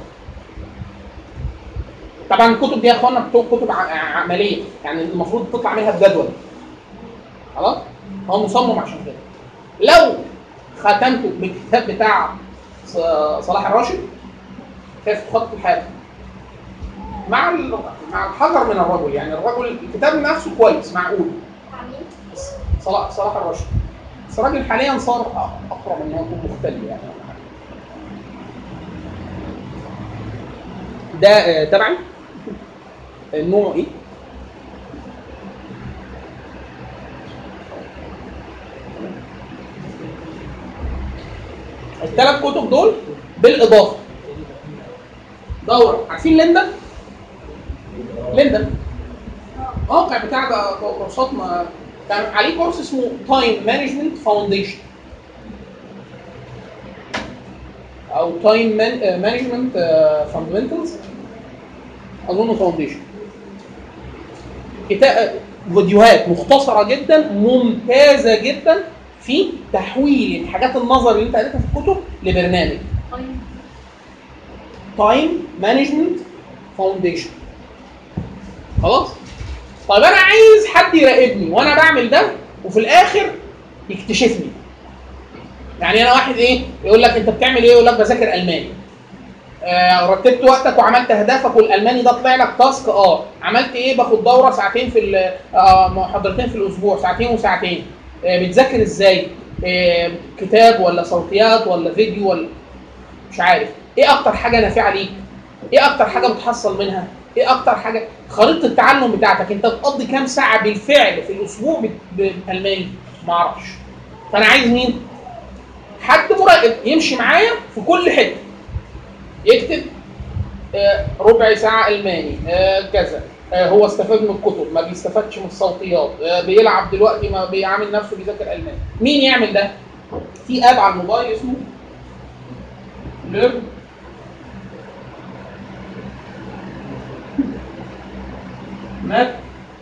طبعا الكتب دي يا اخوانا بتوع كتب ع- عمليه يعني المفروض تطلع منها بجدول خلاص هو مصمم عشان كده لو ختمته بالكتاب بتاع ص- صلاح الراشد كيف خط الحال مع ال- مع الحذر من الرجل يعني الرجل الكتاب نفسه كويس معقول عميل صلاح صلاح الراشد بس الراجل حاليا صار أ- اقرب ان هو يكون مختل يعني ده آه، تبعي النوع ايه؟ الثلاث كتب دول بالاضافه دوره عارفين ليندا؟ ليندا موقع بتاع ده كورسات ما كان عليه كورس اسمه تايم مانجمنت فاونديشن او تايم مانجمنت فاندمنتالز اظن فاونديشن كتاب فيديوهات مختصره جدا ممتازه جدا في تحويل الحاجات النظر اللي انت قريتها في الكتب لبرنامج طيب تايم مانجمنت فاونديشن خلاص طيب انا عايز حد يراقبني وانا بعمل ده وفي الاخر يكتشفني يعني انا واحد ايه يقول لك انت بتعمل ايه يقول لك بذاكر الماني آه رتبت وقتك وعملت اهدافك والالماني ده طلع لك تاسك اه عملت ايه باخد دوره ساعتين في ال- آه محاضرتين في الاسبوع ساعتين وساعتين آه بتذاكر ازاي آه كتاب ولا صوتيات ولا فيديو ولا مش عارف ايه اكتر حاجه نافعه ليك ايه اكتر حاجه بتحصل منها ايه اكتر حاجه خريطه التعلم بتاعتك انت بتقضي كام ساعه بالفعل في الاسبوع بال- بالالماني ما اعرفش فانا عايز مين حد مراقب يمشي معايا في كل حته يكتب آه، ربع ساعه الماني آه، كذا آه، هو استفاد من الكتب ما بيستفادش من الصوتيات آه، بيلعب دلوقتي ما بيعامل نفسه بيذاكر الماني مين يعمل ده في اب على الموبايل اسمه ليرن ماب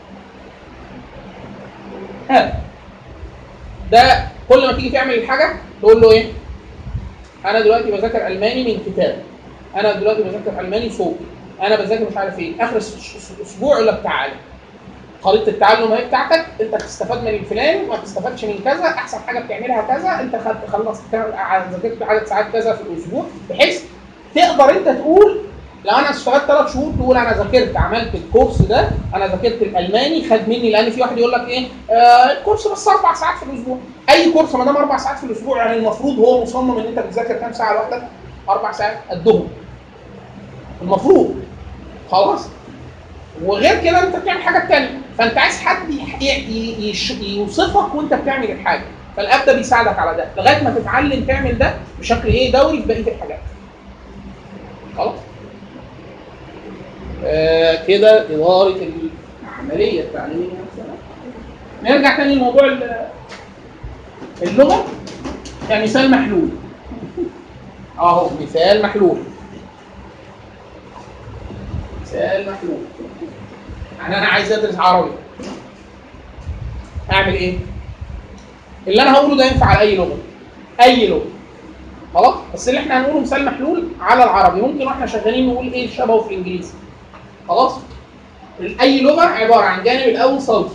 اب ده كل ما تيجي تعمل الحاجه تقول له ايه انا دلوقتي بذاكر الماني من كتاب انا دلوقتي بذاكر الماني صوت انا بذاكر مش عارف ايه اخر الس- الس- الاسبوع يقول لك تعالى خريطه التعلم اهي بتاعتك انت تستفاد من الفلان ما تستفادش من كذا احسن حاجه بتعملها كذا انت خدت خلصت كام- ع- ذاكرت عدد ساعات كذا في الاسبوع بحيث تقدر انت تقول لو انا اشتغلت ثلاث شهور تقول انا ذاكرت عملت الكورس ده انا ذاكرت الالماني خد مني لان في واحد يقول لك ايه آه الكورس بس اربع ساعات في الاسبوع اي كورس ما دام اربع ساعات في الاسبوع يعني المفروض هو مصمم ان انت بتذاكر كام ساعه لوحدك اربع ساعات قدهم المفروض خلاص وغير كده انت بتعمل حاجه تانية فانت عايز حد يح- ي- ي- يش- يوصفك وانت بتعمل الحاجه فالاب ده بيساعدك على ده لغايه ما تتعلم تعمل ده بشكل ايه دوري في بقيه الحاجات خلاص آه كده اداره العمليه التعليميه نفسها نرجع تاني لموضوع ال- اللغه كمثال محلول اهو مثال محلول مثال محلول يعني انا عايز ادرس عربي اعمل ايه اللي انا هقوله ده ينفع على اي لغه اي لغه خلاص بس اللي احنا هنقوله مثال محلول على العربي ممكن واحنا شغالين نقول ايه شبهه في الانجليزي خلاص اي لغه عباره عن جانب الاول صوتي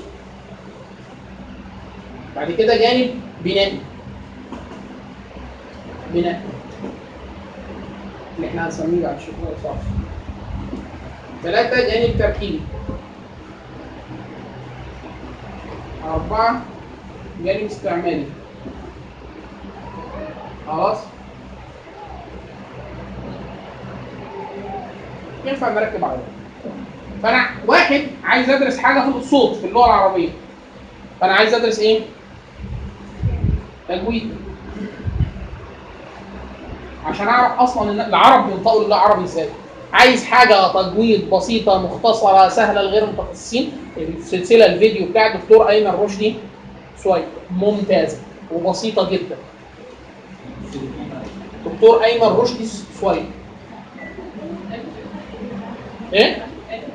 بعد كده جانب بنائي بنائي اللي احنا هنسميه بعد شويه صح ثلاثة جانب تركيبي أربعة جانب استعمالي خلاص ينفع نركب عليه فأنا واحد عايز أدرس حاجة في الصوت في اللغة العربية فأنا عايز أدرس إيه؟ تجويد عشان أعرف أصلا إن العرب بينطقوا اللغة العربي إزاي عايز حاجه تجويد بسيطه مختصره سهله لغير المتخصصين السلسله الفيديو بتاع الدكتور ايمن رشدي سويد ممتازه وبسيطه جدا دكتور ايمن رشدي سويد ايه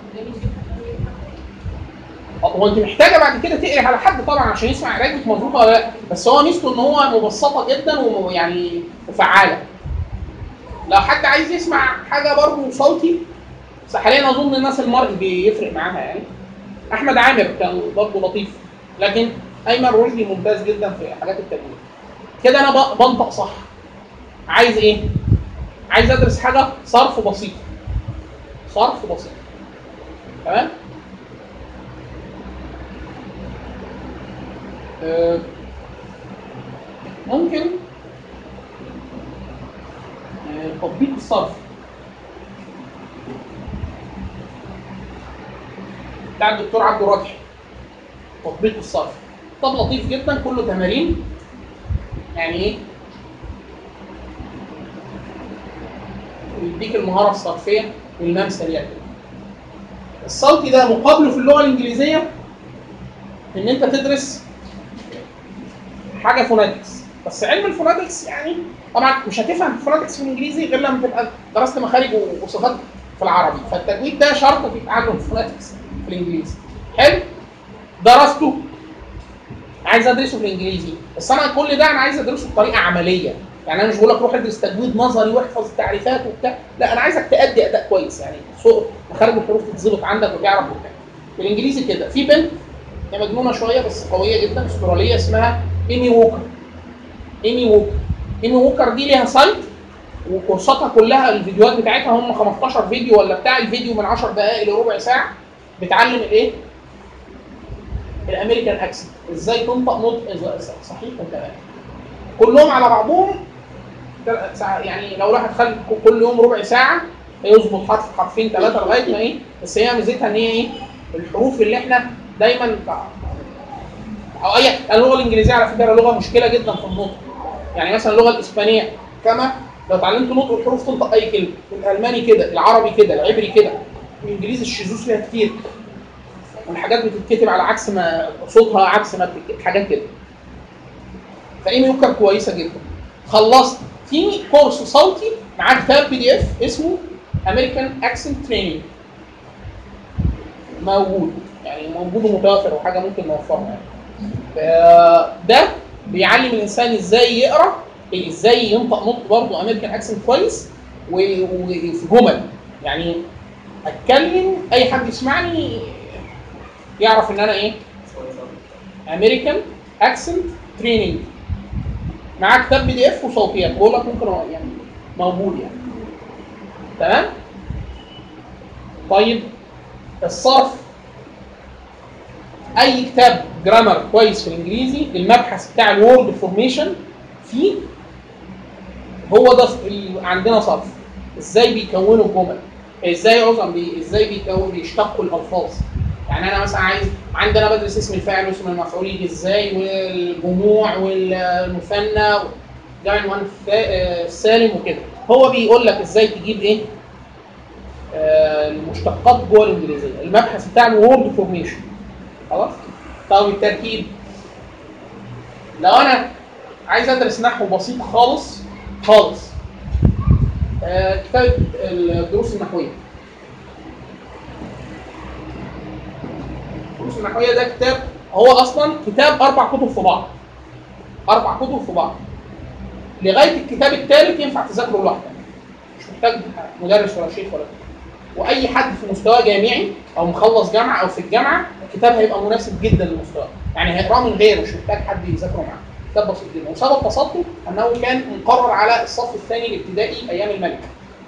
هو انت محتاجه بعد كده تقري على حد طبعا عشان يسمع قرايتك مظبوطه ولا لا بس هو ميزته ان هو مبسطه جدا ويعني وفعاله لو حد عايز يسمع حاجه برضه صوتي بس حاليا اظن الناس المرئي بيفرق معاها يعني احمد عامر كان برضه لطيف لكن ايمن رشدي ممتاز جدا في حاجات التجويد كده انا ب- بنطق صح عايز ايه عايز ادرس حاجه صرف بسيط صرف بسيط تمام آه، ممكن آه، تطبيق الصرف بتاع الدكتور عبد الراجح تطبيق الصرف طب لطيف جدا كله تمارين يعني ايه ويديك المهاره الصرفيه والمام سريع كده. الصوتي ده مقابله في اللغه الانجليزيه ان انت تدرس حاجه فوناتكس بس علم الفوناتكس يعني طبعا مش هتفهم الفوناتكس في الانجليزي غير لما تبقى درست مخارج وصفات في العربي فالتجويد ده شرط في تعلم الفوناتكس في الانجليزي حلو درسته عايز ادرسه في الانجليزي بس انا كل ده انا عايز ادرسه بطريقه عمليه يعني انا مش بقول لك روح ادرس تجويد نظري واحفظ التعريفات وبتاع لا انا عايزك تأدي اداء كويس يعني صوت مخارج الحروف تتظبط عندك وتعرف وبتاع في الانجليزي كده في بنت هي مجنونه شويه بس قويه جدا استراليه اسمها ايمي ووكر ايمي ووكر ايمي ووكر دي ليها سايت وكورساتها كلها الفيديوهات بتاعتها هم 15 فيديو ولا بتاع الفيديو من 10 دقائق لربع ساعه بتعلم الايه؟ الامريكان اكسنت ازاي تنطق نطق صحيح وتمام كلهم على بعضهم تل- ساعة يعني لو الواحد خد كل يوم ربع ساعه هيظبط حرف حرفين ثلاثه لغايه ما ايه بس هي ميزتها ان هي ايه الحروف اللي احنا دايما او اي اللغه الانجليزيه على فكره لغه مشكله جدا في النطق يعني مثلا اللغه الاسبانيه كما لو اتعلمت نطق الحروف تنطق اي كلمه الالماني كده العربي كده العبري كده الانجليزي الشذوذ فيها كتير والحاجات بتتكتب على عكس ما صوتها عكس ما بتتكتب حاجات كده فايمي يوكر كويسه جدا خلصت في كورس صوتي معاه كتاب بي دي اف اسمه امريكان اكسنت تريننج موجود يعني موجود ومتوفر وحاجه ممكن نوفرها يعني ف- ده بيعلم الانسان ازاي يقرا ازاي ينطق نطق برضه امريكان اكسنت كويس و- وفي جمل يعني اتكلم اي حد يسمعني يعرف ان انا ايه امريكان اكسنت تريننج معاه كتاب بي دي اف وصوتيات بقول لك ممكن أ- يعني موجود يعني تمام طيب الصرف اي كتاب جرامر كويس في الانجليزي المبحث بتاع الوورد فورميشن فيه هو ده اللي عندنا صرف ازاي بيكونوا الجمل ازاي عظم بي ازاي بيكونوا بيشتقوا الالفاظ يعني انا مثلا عايز عندنا بدرس اسم الفاعل واسم المفعول يجي ازاي والجموع والمثنى جمع المؤنث السالم وكده هو بيقول لك ازاي تجيب ايه آه، المشتقات جوه الانجليزيه المبحث بتاع الوورد فورميشن خلاص طب التركيب لو انا عايز ادرس نحو بسيط خالص خالص آه، كتاب الدروس النحويه الدروس النحويه ده كتاب هو اصلا كتاب اربع كتب في بعض اربع كتب في بعض لغايه الكتاب الثالث ينفع تذاكره لوحدك مش محتاج مدرس ولا شيخ ولا كده واي حد في مستوى جامعي او مخلص جامعه او في الجامعه الكتاب هيبقى مناسب جدا للمستوى يعني هيقراه من غيره مش محتاج حد يذاكره معاه كتاب بسيط جدا وسبب بساطته انه كان مقرر على الصف الثاني الابتدائي ايام الملك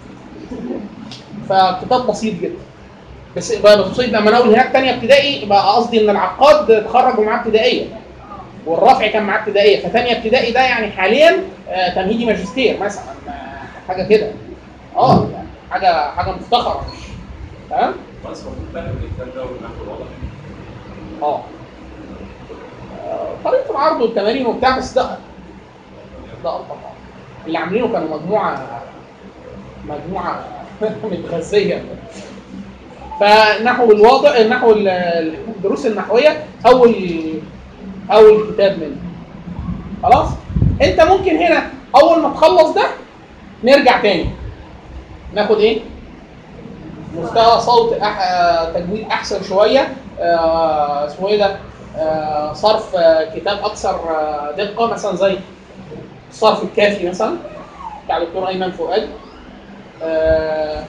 فكتاب بسيط جدا بس يبقى بسيط لما نقول هناك ثانيه ابتدائي يبقى قصدي ان العقاد اتخرج ومعاه ابتدائيه والرافع كان معاه ابتدائيه فثانيه ابتدائي ده يعني حاليا آه، تمهيدي ماجستير مثلا آه، حاجه كده اه يعني حاجه حاجه مفتخره مش تمام بس هو في فرق بين الكتاب ده والنحو الواضح اه آه، طريقه العرض والتمارين وبتاع بس ده ده الطف اللي عاملينه كانوا مجموعه مجموعه متغذيه فالنحو الواضح النحو ال- الدروس النحويه اول اول كتاب منه خلاص انت ممكن هنا اول ما تخلص ده نرجع تاني ناخد ايه مستوى صوت أح... آه، تجويد احسن شويه آه، اسمه ايه ده آه، صرف آه، كتاب اكثر آه، دقه مثلا زي الصرف الكافي مثلا بتاع الدكتور ايمن فؤاد آه،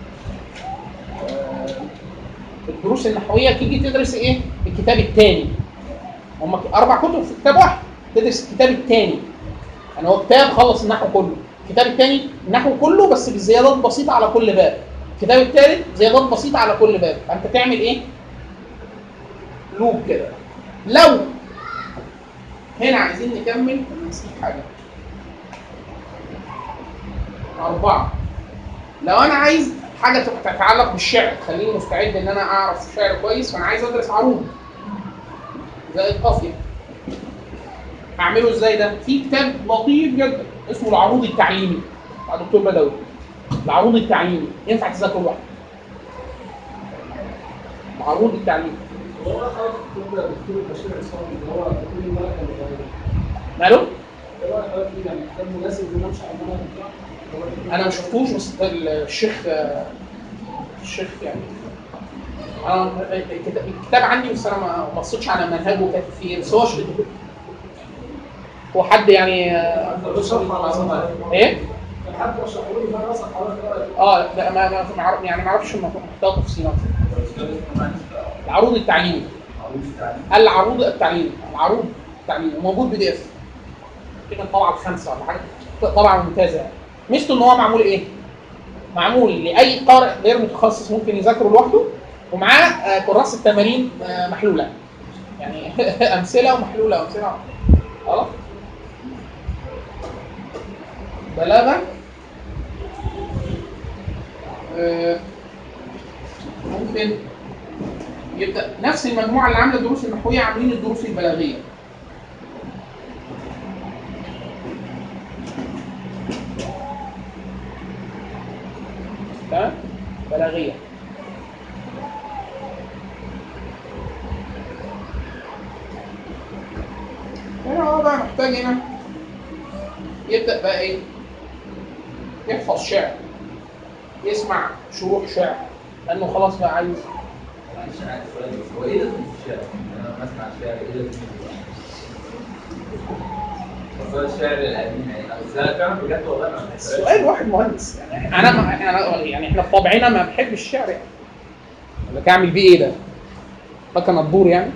آه، الدروس النحويه تيجي تدرس ايه الكتاب الثاني هم اربع كتب في كتاب واحد تدرس الكتاب الثاني يعني هو كتاب خلص النحو كله الكتاب الثاني النحو كله بس بزيادات بسيطه على كل باب الكتاب الثالث زيادات بسيطه على كل باب فانت تعمل ايه لوب كده لو هنا عايزين نكمل نسيب حاجه أربعة لو أنا عايز حاجة تتعلق بالشعر تخليني مستعد إن أنا أعرف شعر كويس فأنا عايز أدرس عروض زي القافية أعمله إزاي ده؟ في كتاب لطيف جدا اسمه العروض التعليمي بتاع دكتور بدوي العروض التعليمي ينفع تذاكره لوحده العروض التعليمي هو حضرتك دكتور دكتور بشير عصام اللي هو كل الملكه اللي غيره ماله؟ ايه رايك حضرتك فيه يعني كتاب مناسب ان انا امشي على المنهج بتاعه انا ما شفتوش بس الشيخ الشيخ يعني انا الكتاب الكتاب عندي بس انا ما بصيتش على منهجه وكاتب فيه بس هو ش- هو حد يعني بشرح على عظمه ايه؟ كان حد رشحه لي فانا اصلا حضرتك ايه رايك اه لا ما ما ما أعرف- يعني ما اعرفش محتوى تفصيلات العروض التعليمي العروض التعليمي العروض التعليمي وموجود بي دي اف كده الطبعه الخامسه ولا حاجه طبعه ممتازه يعني ميزته ان هو معمول ايه؟ معمول لاي قارئ غير متخصص ممكن يذاكره لوحده ومعاه آه، كراسه تمارين آه، محلوله يعني امثله ومحلوله امثله خلاص بلاغه آه، ممكن يبدا نفس المجموعه اللي عامله الدروس النحويه عاملين الدروس البلاغيه تمام بلاغيه هنا هو بقى محتاج هنا يبدا بقى ايه يحفظ شعر يسمع شروح شعر لانه خلاص بقى عايز معلش انا عايز سؤال بس هو ايه لازمه الشعر؟ انا لما اسمع الشعر ايه لازمته؟ خاصة الشعر القديم يعني بس انا فعلا بجد والله ما بحبهاش. سؤال واحد مهندس يعني انا ما انا يعني احنا بطبعنا ما بنحبش الشعر يعني لك اعمل بيه ايه ده؟ مكنه تدور يعني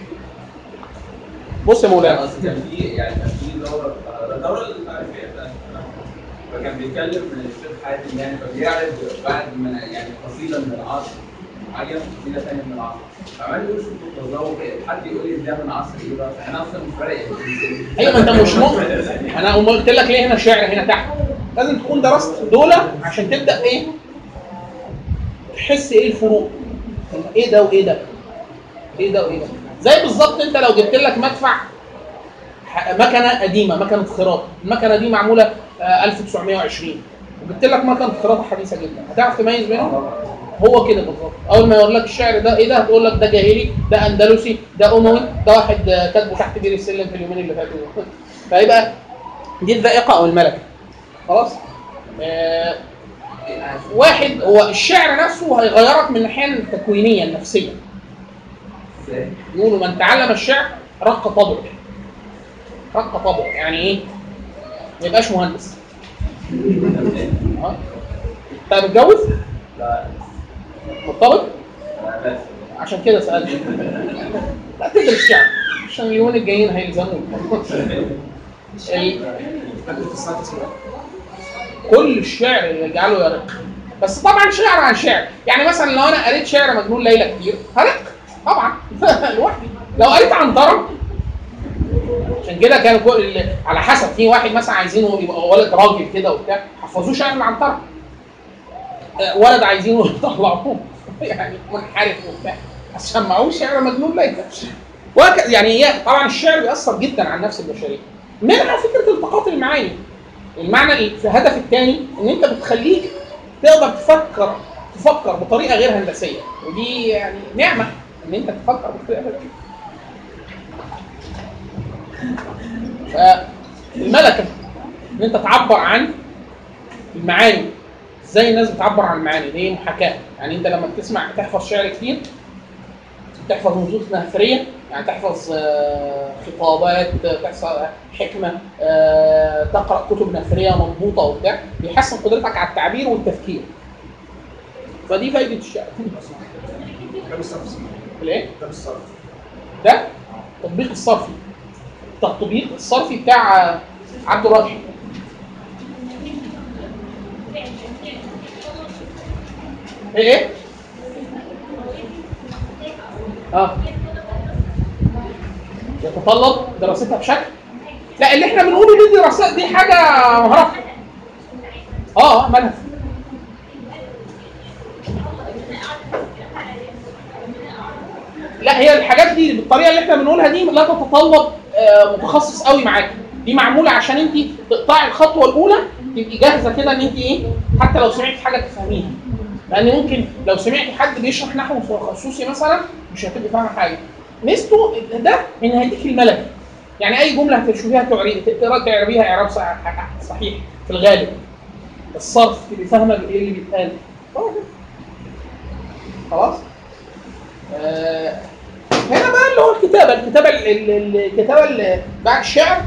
بص يا لا مولانا قصدي كان في يعني كان في دوره الدوره التعريفيه بتاعت فكان بيتكلم الشيخ حاتم يعني فبيعرض بعد ما يعني قصيده من العصر معين قصيده ثانيه من العصر فعمال يقول شوف التذوق حد يقول لي ده من عصر ايه بقى انا اصلا مش فارق ايوه ما انت مش مؤمن انا أقوم قلت لك ليه هنا شعر هنا تحت لازم تكون درست دول عشان تبدا ايه تحس ايه الفروق ايه ده وايه ده ايه ده وايه ده زي بالظبط انت لو جبت لك مدفع ح- مكنه قديمه مكنه خراط المكنه دي معموله آه، 1920 وجبت لك مكنه خراط حديثه جدا هتعرف تميز بينهم هو كده بالظبط اول ما يقول لك الشعر ده ايه ده هتقول لك ده جاهلي ده اندلسي ده اموي ده واحد آه، كاتبه تحت بير السلم في اليومين اللي فاتوا فيبقى دي الذائقه او الملكه خلاص آه واحد هو الشعر نفسه هيغيرك من الناحيه التكوينيه النفسيه ازاي؟ يقولوا من تعلم الشعر رق طبعه رق طبعه يعني ايه؟ ما يبقاش مهندس اه انت متجوز؟ لا مرتبط؟ لا بس عشان كده سألت لا تدرس شعر عشان اليومين الجايين هيلزموك ال- فاكر في الساعه اسمها كل الشعر يجعله يرق بس طبعا شعر عن شعر يعني مثلا لو انا قريت شعر مجنون ليلى كتير هرق طبعا لوحدي لو قريت عنترة عشان كده كان كل على حسب في واحد مثلا عايزينه يبقى ولد راجل كده وبتاع حفظوه شعر العنترة آه، ولد عايزينه يطلعوه يعني منحرف وبتاع بس سمعوه شعر مجنون ليلى وهكذا يعني هي طبعا الشعر بيأثر جدا على النفس البشريه منها فكره التقاط المعاني المعنى ال- في الهدف الثاني ان انت بتخليك تقدر تفكر تفكر بطريقه غير هندسيه ودي يعني نعمه ان انت تفكر بطريقه غير فالملكه ان انت تعبر عن المعاني ازاي الناس بتعبر عن المعاني دي محاكاه يعني انت لما بتسمع تحفظ شعر كتير تحفظ نصوص نثريه يعني تحفظ آه، خطابات تحفظ حكمه آه، تقرا كتب نثريه مضبوطه وبتاع بيحسن قدرتك على التعبير والتفكير فدي فايده الشعر كام الصرف الايه كام الصرف ده التطبيق الصرفي التطبيق الصرفي بتاع آه، عبد الراجح ايه ايه اه يتطلب دراستها بشكل لا اللي احنا بنقوله دي دراسات دي حاجه مهارات اه مالها لا هي الحاجات دي بالطريقه اللي احنا بنقولها دي لا تتطلب آه، متخصص قوي معاك دي معموله عشان انت تقطعي الخطوه الاولى تبقي جاهزه كده ان انت ايه حتى لو سمعتي حاجه تفهميها لان ممكن لو سمعتي حد بيشرح نحو تخصصي مثلا مش هتبقي فاهمه حاجه ميزته ده ان هيديك الملكه يعني اي جمله هتشوفيها تعري- تقرا تعربيها اعراب صح- صحيح في الغالب الصرف تبقي فاهمه ايه اللي بيتقال هو كده. خلاص آه، هنا بقى اللي هو الكتابه الكتابه ال- ال- الكتابه اللي بعد الشعر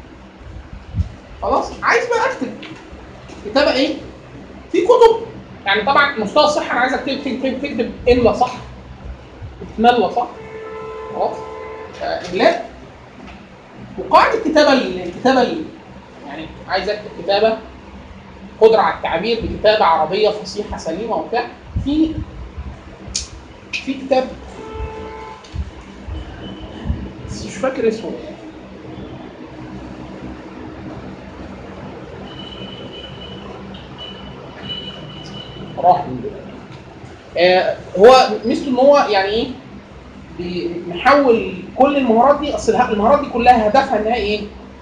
خلاص عايز بقى اكتب كتابه ايه؟ في كتب يعني طبعا مستوى الصحه انا عايزك تكتب تكتب, تكتب املا صح تتملى صح خلاص آه، املاء وقاعده الكتابه ال- الكتابه ال- يعني عايز اكتب كتابه قدره على التعبير بكتابه عربيه فصيحه سليمه وبتاع في في كتاب بس مش فاكر اسمه راح من دول آه هو ميزته ان هو يعني ايه بي- محول كل المهارات دي اصل الها- المهارات دي كلها هدفها انها ايه؟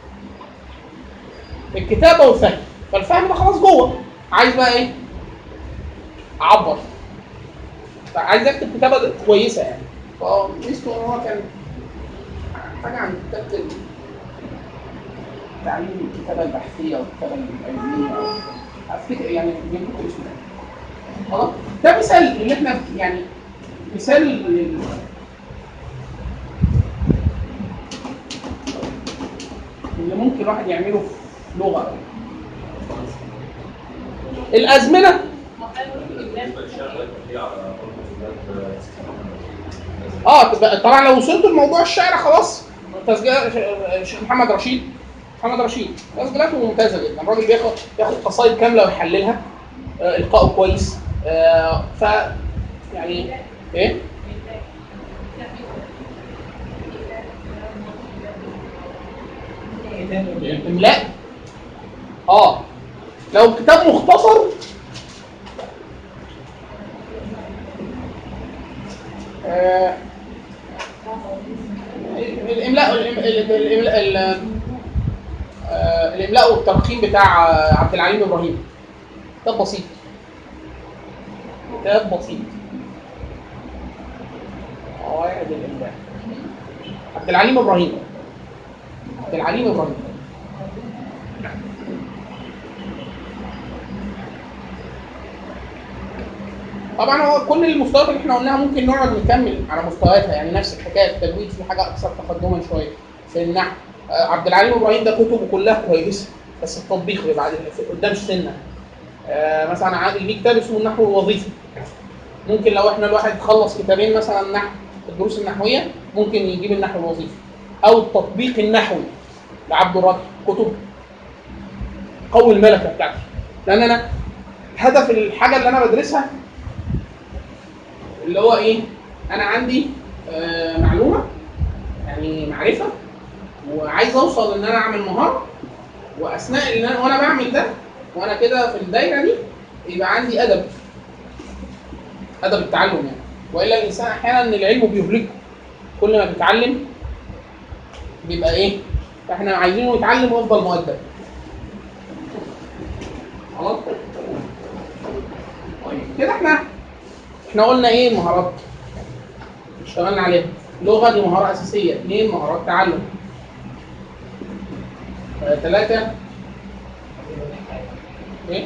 الكتابه والفهم فالفهم ده خلاص جوه عايز بقى ايه؟ اعبر فعايز اكتب كتابه كويسه يعني فميزته ان هو كان حاجه عن كتابه ال- تعليم الكتابه البحثيه والكتابه العلميه افتكر يعني يمكن اسمه خلاص ده مثال اللي احنا يعني مثال لل- اللي ممكن الواحد يعمله في لغه الازمنه اه تبقى- طبعا لو وصلتوا لموضوع الشعر خلاص تسجيلات الشيخ محمد رشيد محمد رشيد تسجيلاته ممتازه جدا الراجل بياخد ياخد قصايد كامله ويحللها آه القائه كويس آه ف يعني ايه املاء اه لو الكتاب مختصر آه، الاملاء الإم- ال- الاملاء ال- آه، الاملاء والترقيم بتاع آه، عبد العليم ابراهيم كتاب بسيط كتاب بسيط قواعد الاملاء عبد العليم ابراهيم عبد العليم ابراهيم طبعا هو كل المستويات اللي احنا قلناها ممكن نقعد نكمل على مستوياتها يعني نفس الحكايه التجويد في حاجه اكثر تقدما شويه في النحو آه، عبد العليم ابراهيم ده كتبه كلها كويسه بس التطبيق بيبقى بعد في قدام سنه آه، مثلا عادي ليه كتاب اسمه النحو الوظيفي ممكن لو احنا الواحد خلص كتابين مثلا نحو الدروس النحويه ممكن يجيب النحو الوظيفي او التطبيق النحوي لعبد الرد كتب قوي الملكه بتاعتي لان انا هدف الحاجه اللي انا بدرسها اللي هو ايه انا عندي آه معلومه يعني معرفه وعايز اوصل ان انا اعمل مهاره واثناء ان انا وانا بعمل ده وانا كده في الدايره دي يبقى عندي ادب ادب التعلم يعني والا الانسان احيانا العلم بيهلكه كل ما بيتعلم بيبقى ايه فاحنا عايزينه يتعلم ويفضل مؤدب خلاص طيب كده احنا احنا قلنا ايه المهارات اشتغلنا عليها لغه دي مهاره اساسيه اثنين مهارات تعلم آه، ثلاثه ايه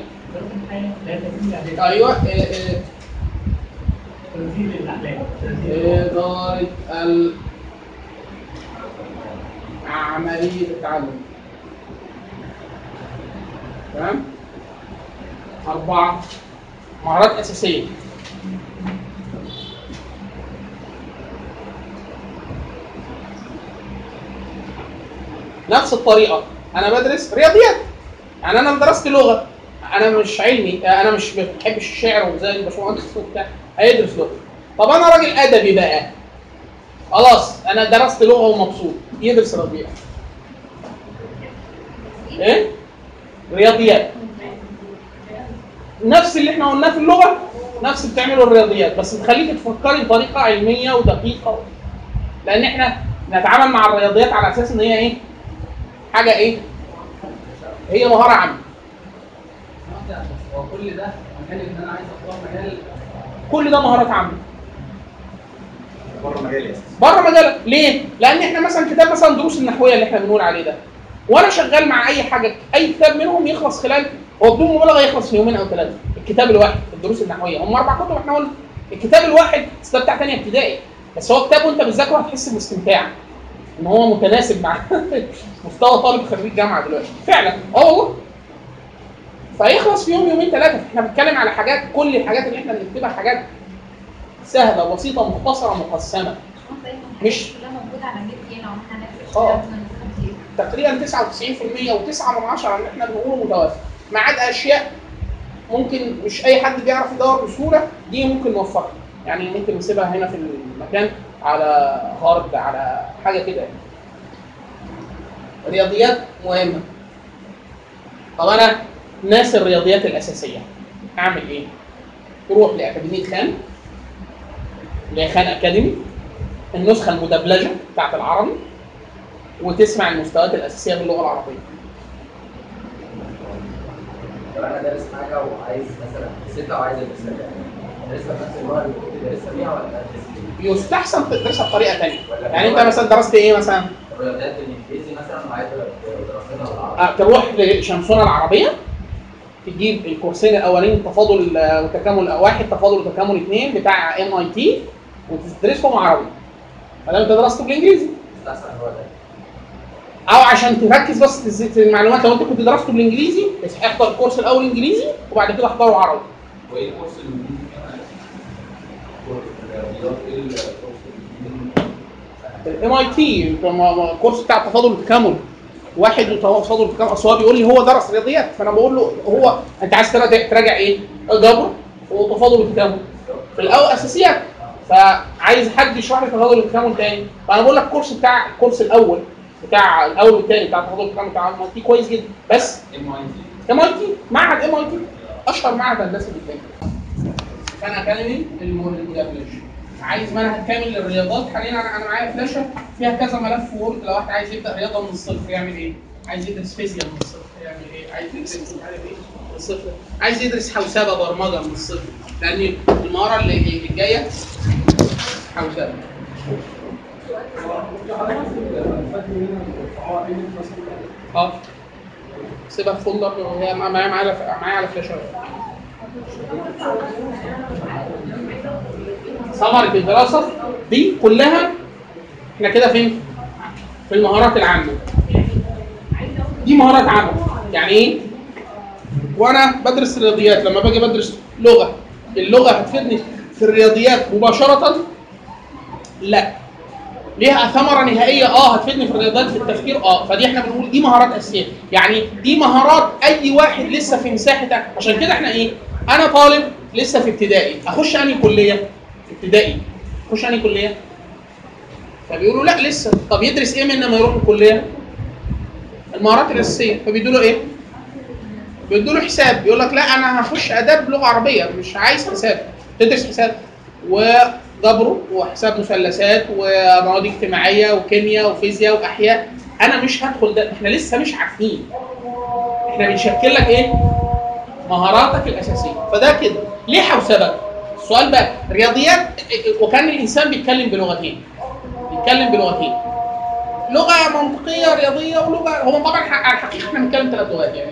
ايوه آه، آه، تنزيل الاحلام إدارة ال- عملية التعلم تمام أربعة مهارات أساسية نفس الطريقة أنا بدرس رياضيات يعني أنا درست لغة أنا مش علمي أنا مش بحبش الشعر وزي الباشمهندس وبتاع هيدرس لغة طب أنا راجل أدبي بقى خلاص أنا درست لغة ومبسوط يدرس رياضيات إيه؟ رياضيات نفس اللي احنا قلناه في اللغه نفس اللي بتعمله الرياضيات بس تخليك تفكري بطريقه علميه ودقيقه لان احنا نتعامل مع الرياضيات على اساس ان هي ايه؟ حاجه ايه؟ هي مهاره عامه هو كل ده مجال ان انا عايز اختار مجال كل ده مهارات عامه بره مجالي بره مجالك ليه؟ لان احنا مثلا كتاب مثلا دروس النحويه اللي احنا بنقول عليه ده وانا شغال مع اي حاجه اي كتاب منهم يخلص خلال هو بدون مبالغه يخلص في يومين او ثلاثه الكتاب الواحد في الدروس النحويه هم اربع كتب احنا قلنا الكتاب الواحد بس ده بتاع ثانيه ابتدائي بس هو كتاب وانت بتذاكره هتحس باستمتاع ان هو متناسب مع مستوى طالب خريج جامعه دلوقتي فعلا اه والله فيخلص في يوم يومين ثلاثه احنا بنتكلم على حاجات كل الحاجات اللي احنا بنكتبها حاجات سهله بسيطه مختصره مقسمه مش- ده موجود على النت يعني عملنا نفس اه. الكلام كتير تقريبا 99% و9 من 10 اللي احنا بنقوله متوافق ما عدا اشياء ممكن مش اي حد بيعرف يدور بسهوله دي ممكن نوفرها يعني ممكن نسيبها هنا في المكان على هارد على حاجه كده يعني رياضيات مهمه طب انا ناس الرياضيات الاساسيه اعمل ايه تروح لاكاديميه خان اللي هي خان اكاديمي النسخه المدبلجه بتاعت العربي وتسمع المستويات الاساسيه باللغه العربيه لو انا دارس حاجه وعايز مثلا نسيتها وعايز ادرسها يعني ادرسها بنفس اللغه اللي كنت دارسها بيها ولا ادرس بيها؟ يستحسن تدرسها بطريقه ثانيه يعني انت مثلا درست ايه مثلا الرياضيات بالانجليزي مثلا وعايز دراستها بالعربي آه، تروح لشمسونه العربيه تجيب الكورسين الاولين تفاضل آه، وتكامل واحد تفاضل وتكامل اثنين بتاع ام اي تي وتدرسهم عربي ما دام انت درسته بالانجليزي استحسن هو ده او عشان تركز بس تز- في المعلومات لو انت كنت درسته بالانجليزي احضر الكورس الاول انجليزي وبعد كده احضره عربي وايه الكورس الانجليزي كمان؟ كورس الرياضيات ايه الكورس الانجليزي؟ الام اي تي الكورس بتاع التفاضل والتكامل واحد وتفاضل والتكامل اصل هو بيقول لي هو درس رياضيات فانا بقول له هو انت عايز تراجع تراجع ايه؟ جبر وتفاضل والتكامل في الاول اساسيات فعايز حد يشرح لي تفاضل والتكامل تاني فانا بقول لك الكورس بتاع الكورس الاول بتاع الاول والثاني بتاع التفاضل والتكامل بتاع ام اي تي كويس جدا بس ام اي تي ام اي تي معهد ام اي تي اشهر معهد هندسي في الدنيا كان اكاديمي المدبلج عايز منهج كامل للرياضات حاليا انا انا معايا فلاشه فيها كذا ملف وورد لو واحد عايز يبدا رياضه من الصفر يعمل ايه؟ عايز يدرس فيزياء من الصفر يعمل ايه؟ عايز يدرس مش عارف ايه من الصفر عايز يدرس حوسبه برمجه من الصفر لان المهاره اللي اللي جايه حوسبه اه سيبها في فولدر هي معايا معايا معايا على فلاشه ثمرة الدراسة دي كلها احنا كده فين؟ في المهارات العامة. دي مهارات عامة، يعني ايه؟ وانا بدرس الرياضيات لما باجي بدرس لغة، اللغة هتفيدني في الرياضيات مباشرة؟ لا. ليها ثمرة نهائية اه هتفيدني في الرياضيات في التفكير اه فدي احنا بنقول دي مهارات اساسية، يعني دي مهارات اي واحد لسه في مساحة عشان كده احنا ايه؟ انا طالب لسه في ابتدائي، اخش انهي كلية؟ ابتدائي خش انهي كليه؟ فبيقولوا لا لسه طب يدرس ايه من لما يروح الكليه؟ المهارات الاساسيه فبيدوا له ايه؟ بيدوا له حساب بيقول لك لا انا هخش اداب لغه عربيه مش عايز حساب تدرس حساب وجبره وحساب مثلثات ومواد اجتماعيه وكيمياء وفيزياء واحياء انا مش هدخل ده احنا لسه مش عارفين احنا بنشكل لك ايه؟ مهاراتك الاساسيه فده كده ليه حوسبه؟ السؤال بقى رياضيات وكان الانسان بيتكلم بلغتين بيتكلم بلغتين لغه منطقيه رياضيه ولغه هو طبعا ح- على الحقيقه احنا بنتكلم ثلاث لغات يعني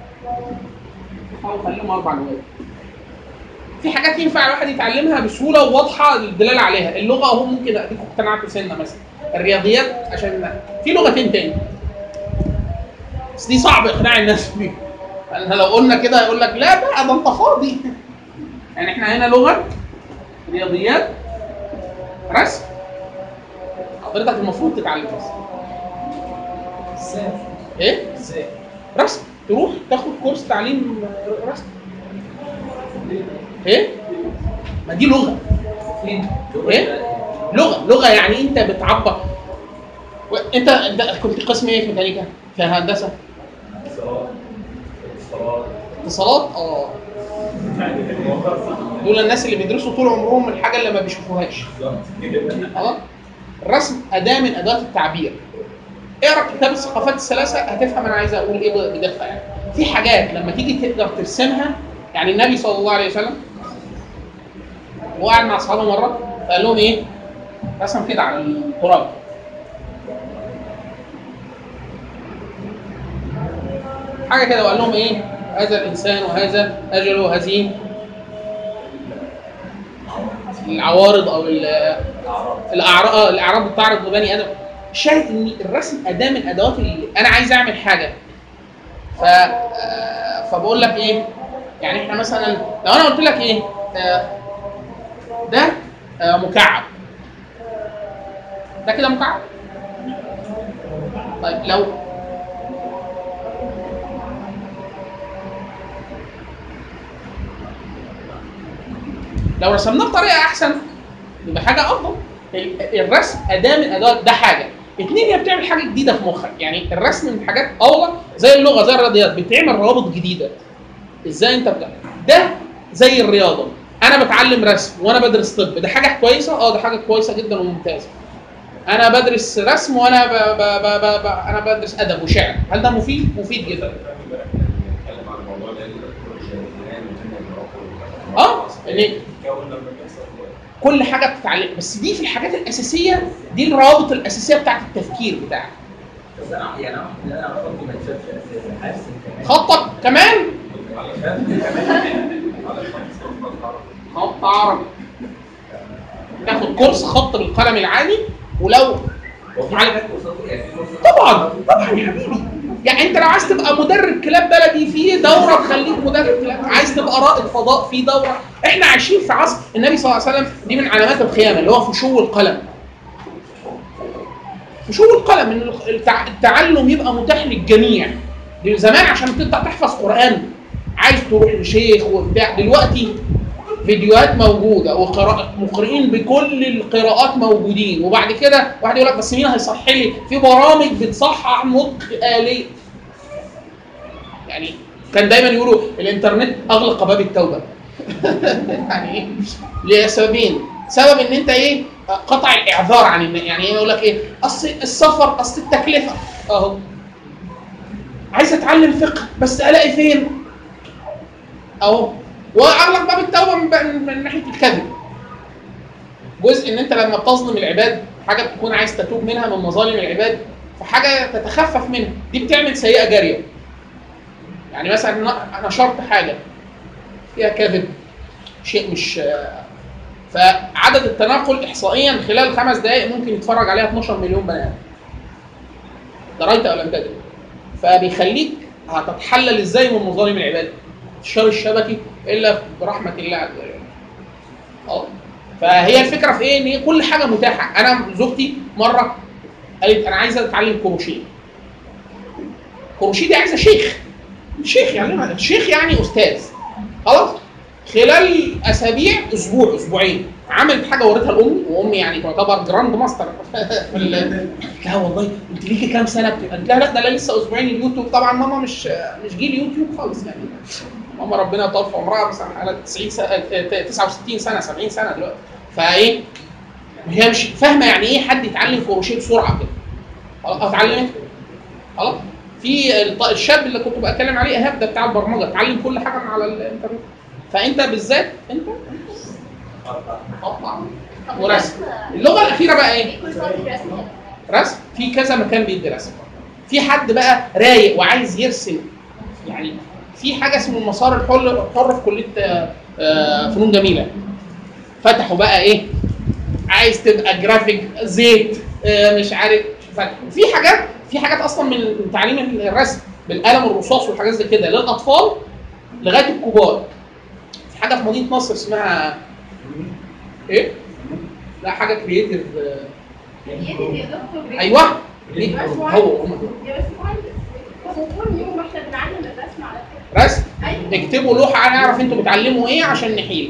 أو خليهم اربع لغات في حاجات ينفع الواحد يتعلمها بسهوله وواضحه الدلاله عليها اللغه هو ممكن اديكم اقتنعت سنه مثلا الرياضيات عشان في لغتين تاني بس دي صعب اقناع الناس بيها احنا لو قلنا كده يقول لك لا بقى ده انت فاضي يعني احنا هنا لغه رياضيات رسم حضرتك المفروض تتعلم رسم ازاي؟ ايه ازاي؟ رسم تروح تاخد كورس تعليم رسم ايه ما دي لغه فين؟ ايه لغه لغه يعني انت بتعبر و- انت انت كنت قسم ايه في ميكانيكا في هندسه اتصالات اتصالات اتصالات اه دول الناس اللي بيدرسوا طول عمرهم الحاجه اللي ما بيشوفوهاش اه الرسم اداه من ادوات التعبير اقرا كتاب الثقافات الثلاثه هتفهم انا عايز اقول ايه بدقه يعني في حاجات لما تيجي تقدر ترسمها يعني النبي صلى الله عليه وسلم هو قاعد مع اصحابه مره فقال لهم ايه رسم كده على التراب حاجه كده وقال لهم ايه هذا الانسان وهذا اجله هزيم العوارض او ال- الاعراض آه، الاعراض بتعرض لبني ادم شايف ان الرسم اداه من ادوات اللي انا عايز اعمل حاجه ف آه، فبقول لك ايه يعني احنا مثلا لو انا قلت لك ايه آه، ده آه، مكعب ده كده مكعب طيب لو لو رسمناه بطريقه احسن يبقى حاجه افضل ال- الرسم اداه من ادوات ده حاجه اتنين هي بتعمل حاجه جديده في مخك يعني الرسم من الحاجات اولا زي اللغه زي الرياضيات بتعمل روابط جديده ازاي انت بتعمل ده زي الرياضه انا بتعلم رسم وانا بدرس طب ده حاجه كويسه اه ده حاجه كويسه جدا وممتازه انا بدرس رسم وانا ب... ب... ب... ب... ب... انا بدرس ادب وشعر هل ده مفيد مفيد جدا بنتكلم عن الموضوع ده اه ان كل حاجه بتتعلم بس دي في الحاجات الاساسيه دي الروابط الاساسيه بتاعت التفكير بتاعك بس انا يعني انا انا خطي ما اتشافش اساسا حاسس كمان خطك كمان خط عربي تاخد كورس خط بالقلم العادي ولو هو في حاجات قصاد يعني في فرصه طبعا طبعا يا حبيبي يعني انت لو عايز تبقى مدرب كلاب بلدي في دوره تخليك مدرب كلاب عايز تبقى رائد فضاء في دوره احنا عايشين في عصر النبي صلى الله عليه وسلم دي من علامات القيامه اللي هو فشو القلم فشو القلم ان التع- التعلم يبقى متاح للجميع دي زمان عشان تبدا تحفظ قران عايز تروح لشيخ وبتاع دلوقتي فيديوهات موجوده وقراءة مقرئين بكل القراءات موجودين وبعد كده واحد يقول لك بس مين هيصحح لي في برامج بتصحح نطق آلي يعني كان دايما يقولوا الانترنت اغلق باب التوبه يعني ايه لسببين سبب ان انت ايه قطع الاعذار عن الناس يعني ايه يقول لك ايه اصل السفر اصل التكلفه اهو عايز اتعلم فقه بس الاقي فين اهو واغلق باب التوبه من, من, من ناحيه الكذب جزء ان انت لما بتظلم العباد حاجه بتكون عايز تتوب منها من مظالم العباد فحاجه تتخفف منها دي بتعمل سيئه جاريه يعني مثلا ن- نشرت حاجه فيها كذب شيء مش فعدد التناقل احصائيا خلال خمس دقائق ممكن يتفرج عليها 12 مليون بني ادم دريت او لم تدري فبيخليك هتتحلل ازاي من مظالم العباد الشر الشبكي الا برحمه الله عز وجل اه فهي الفكره في ايه ان هي كل حاجه متاحه انا زوجتي مره قالت انا عايزه اتعلم كروشيه كروشيه دي عايزه شيخ شيخ يعني شيخ يعني استاذ خلاص خلال اسابيع اسبوع اسبوعين عملت حاجه وريتها لامي وامي يعني تعتبر جراند ماستر في ال- لا والله انت ليكي كام سنه بت- قالت لا لا ده انا لسه اسبوعين اليوتيوب طبعا ماما مش مش جيل يوتيوب خالص يعني ماما ربنا يطول في عمرها مثلا على 90 سنه 69 سنه 70 سنه دلوقتي فايه هي مش فاهمه يعني ايه حد يتعلم كروشيه بسرعه كده خلاص اتعلمت خلاص في الط- الشاب اللي كنت بتكلم عليه ايهاب ده بتاع البرمجه اتعلم كل حاجه من على الانترنت فانت بالذات انت قطع ورسم اللغه الاخيره بقى ايه؟ في كل فترة رسم رسم في كذا مكان بيدي رسم في حد بقى رايق وعايز يرسم يعني في حاجه اسمه المسار الحر الحر في كليه آه، آه، فنون جميله فتحوا بقى ايه عايز تبقى جرافيك زيت آه، مش عارف فتحوا في حاجات في حاجات اصلا من تعليم الرسم بالقلم الرصاص والحاجات زي كده للاطفال لغايه الكبار في حاجه في مدينه نصر اسمها ايه؟ لا حاجه كرييتيف يدي يا دكتور ايوه ليه؟ هو هم دول. يا بس مهندس وكل يوم احنا بنعلم الرسم على فكره رسم ايوه اكتبوا لوحه نعرف انتوا بتعلموا ايه عشان نحيل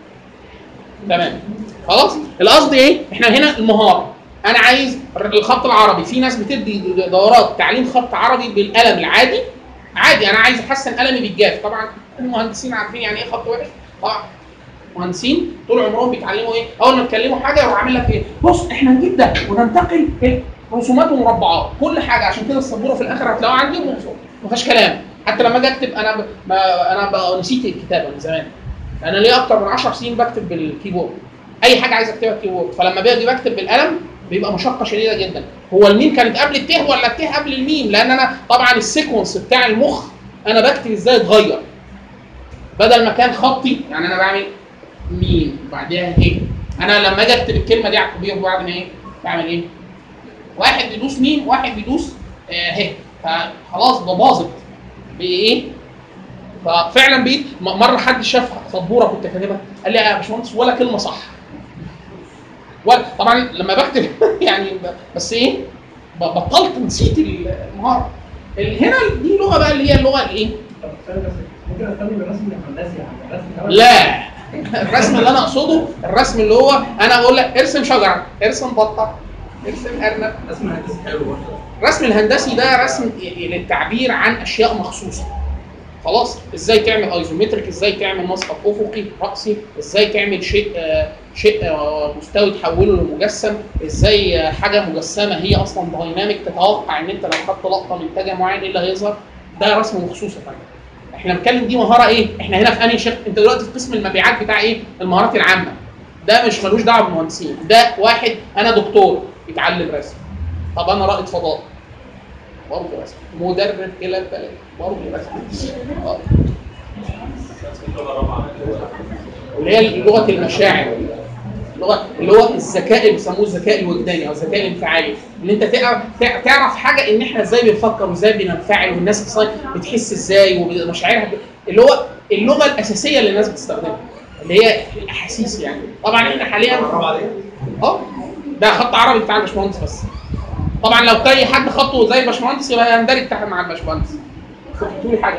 تمام خلاص القصد ايه احنا هنا المهاره انا عايز الخط العربي في ناس بتدي دورات تعليم خط عربي بالقلم العادي عادي انا عايز احسن قلمي بالجاف طبعا المهندسين عارفين يعني ايه خط وحش طبعا مهندسين طول عمرهم بيتعلموا ايه اول ما يتكلموا حاجه يروح عامل لك ايه بص احنا نجيب ده وننتقل إيه؟ رسومات ومربعات كل حاجه عشان كده السبوره في الاخر هتلاقوها عندي مرسوم ما فيهاش كلام حتى لما اجي اكتب انا ب... ما انا بقى نسيت الكتابه من زمان انا ليا اكتر من 10 سنين بكتب بالكيبورد اي حاجه عايز اكتبها بالكيبورد فلما باجي بكتب بالقلم بيبقى مشقه شديده جدا هو الميم كانت قبل الته ولا الته قبل الميم لان انا طبعا السيكونس بتاع المخ انا بكتب ازاي اتغير بدل ما كان خطي يعني انا بعمل ميم وبعديها ايه انا لما اجي اكتب الكلمه دي على الكمبيوتر بعمل ايه بعمل ايه واحد بيدوس ميم واحد بيدوس آه ه فخلاص ده باظت بايه ففعلا بقيت م- مره حد شاف سبوره كنت كاتبها قال لي يا باشمهندس ولا كلمه صح ولا طبعا لما بكتب يعني ب- بس ايه ب- بطلت نسيت المهاره ال- هنا دي لغه بقى اللي هي اللغه الايه طب استنى بس ممكن استخدم الرسم الهندسي يعني الرسم ده لا الرسم اللي انا اقصده الرسم اللي هو انا اقول لك ارسم شجره ارسم بطه ارسم ارنب رسم هندسي حلو برضه الرسم الهندسي ده رسم للتعبير عن اشياء مخصوصه خلاص ازاي تعمل ايزومتريك ازاي تعمل مسقط افقي راسي ازاي تعمل شيء آه شيء آه مستوي تحوله لمجسم ازاي آه حاجه مجسمه هي اصلا دايناميك تتوقع ان انت لو خدت لقطه من اتجاه معين ايه اللي هيظهر ده رسم مخصوص يا فندم احنا بنتكلم دي مهاره ايه احنا هنا في انهي شق انت دلوقتي في قسم المبيعات بتاع ايه المهارات العامه ده مش ملوش دعوه بالمهندسين ده واحد انا دكتور يتعلم رسم طب انا رائد فضاء برضه رسم مدرب الى البلد برضه رسم آه. اللي هي لغه المشاعر اللغه اللي هو الذكاء اللي بيسموه الذكاء الوجداني او الذكاء الانفعالي ان انت تعرف تع- تعرف حاجه ان احنا ازاي بنفكر وازاي بننفعل والناس اصلا بتحس ازاي ومشاعرها ب- اللي هو اللغه الاساسيه اللي الناس بتستخدمها اللي هي الاحاسيس يعني طبعا احنا حاليا اه ده خط عربي بتاع الباشمهندس بس طبعا لو اي حد خطه زي الباشمهندس يبقى يندرج تحت مع الباشمهندس كنت بتقولي حاجه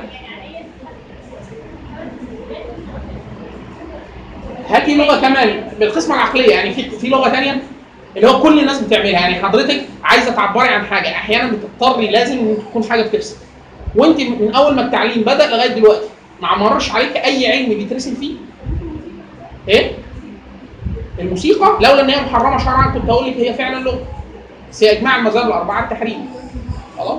هل دي لغه كمان بالقسمه العقليه يعني في في لغه ثانيه اللي هو كل الناس بتعملها يعني حضرتك عايزه تعبري عن حاجه احيانا بتضطري لازم إن تكون حاجه بترسم وانت من اول ما التعليم بدا لغايه دلوقتي ما مرش عليك اي علم بيترسم فيه ايه الموسيقى لولا ان هي محرمه شرعا كنت اقول لك هي فعلا لغه بس هي اجماع المذاهب الاربعه التحريم خلاص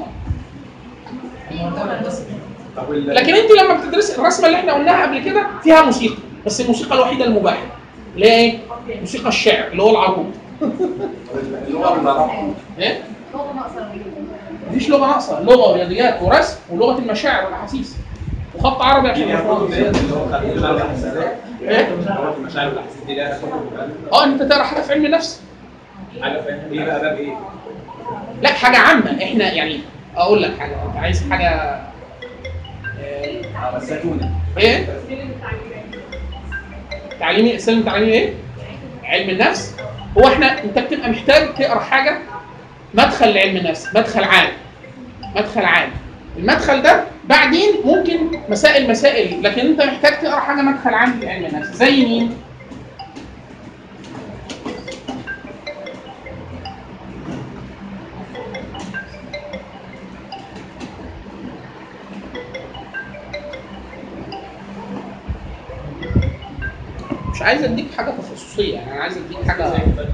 طب ال- لكن انت لما بتدرسي الرسمه اللي احنا قلناها قبل كده فيها موسيقى بس الموسيقى الوحيده المباحه اللي هي ايه؟ موسيقى الشعر اللي هو العروض اللغه بالعربي ايه؟ مفيش لغه ناقصه لغه ورياضيات ورسم ولغه المشاعر والاحاسيس وخط عربي عشان دي ليها كتب يفهموا. ديت اللي هو خدت المشاعر والاحاسيس ايه؟ لغه المشاعر والاحاسيس دي ليها كتب اه انت تقرا حاجه في علم النفس حاجه فاهم ايه بقى باب ايه؟ لا حاجه عامه احنا يعني اقول لك حاجه انت عايز حاجه آه، اه بس زيتونه ايه؟ تعليمي سلم تعليمي ايه؟ علم النفس هو احنا انت بتبقى محتاج تقرا حاجه مدخل لعلم النفس مدخل عام مدخل عام المدخل ده بعدين ممكن مسائل مسائل لكن انت محتاج تقرا حاجه مدخل عام لعلم النفس زي مين؟ مش عايز اديك حاجه تخصصيه يعني انا عايز اديك حاجه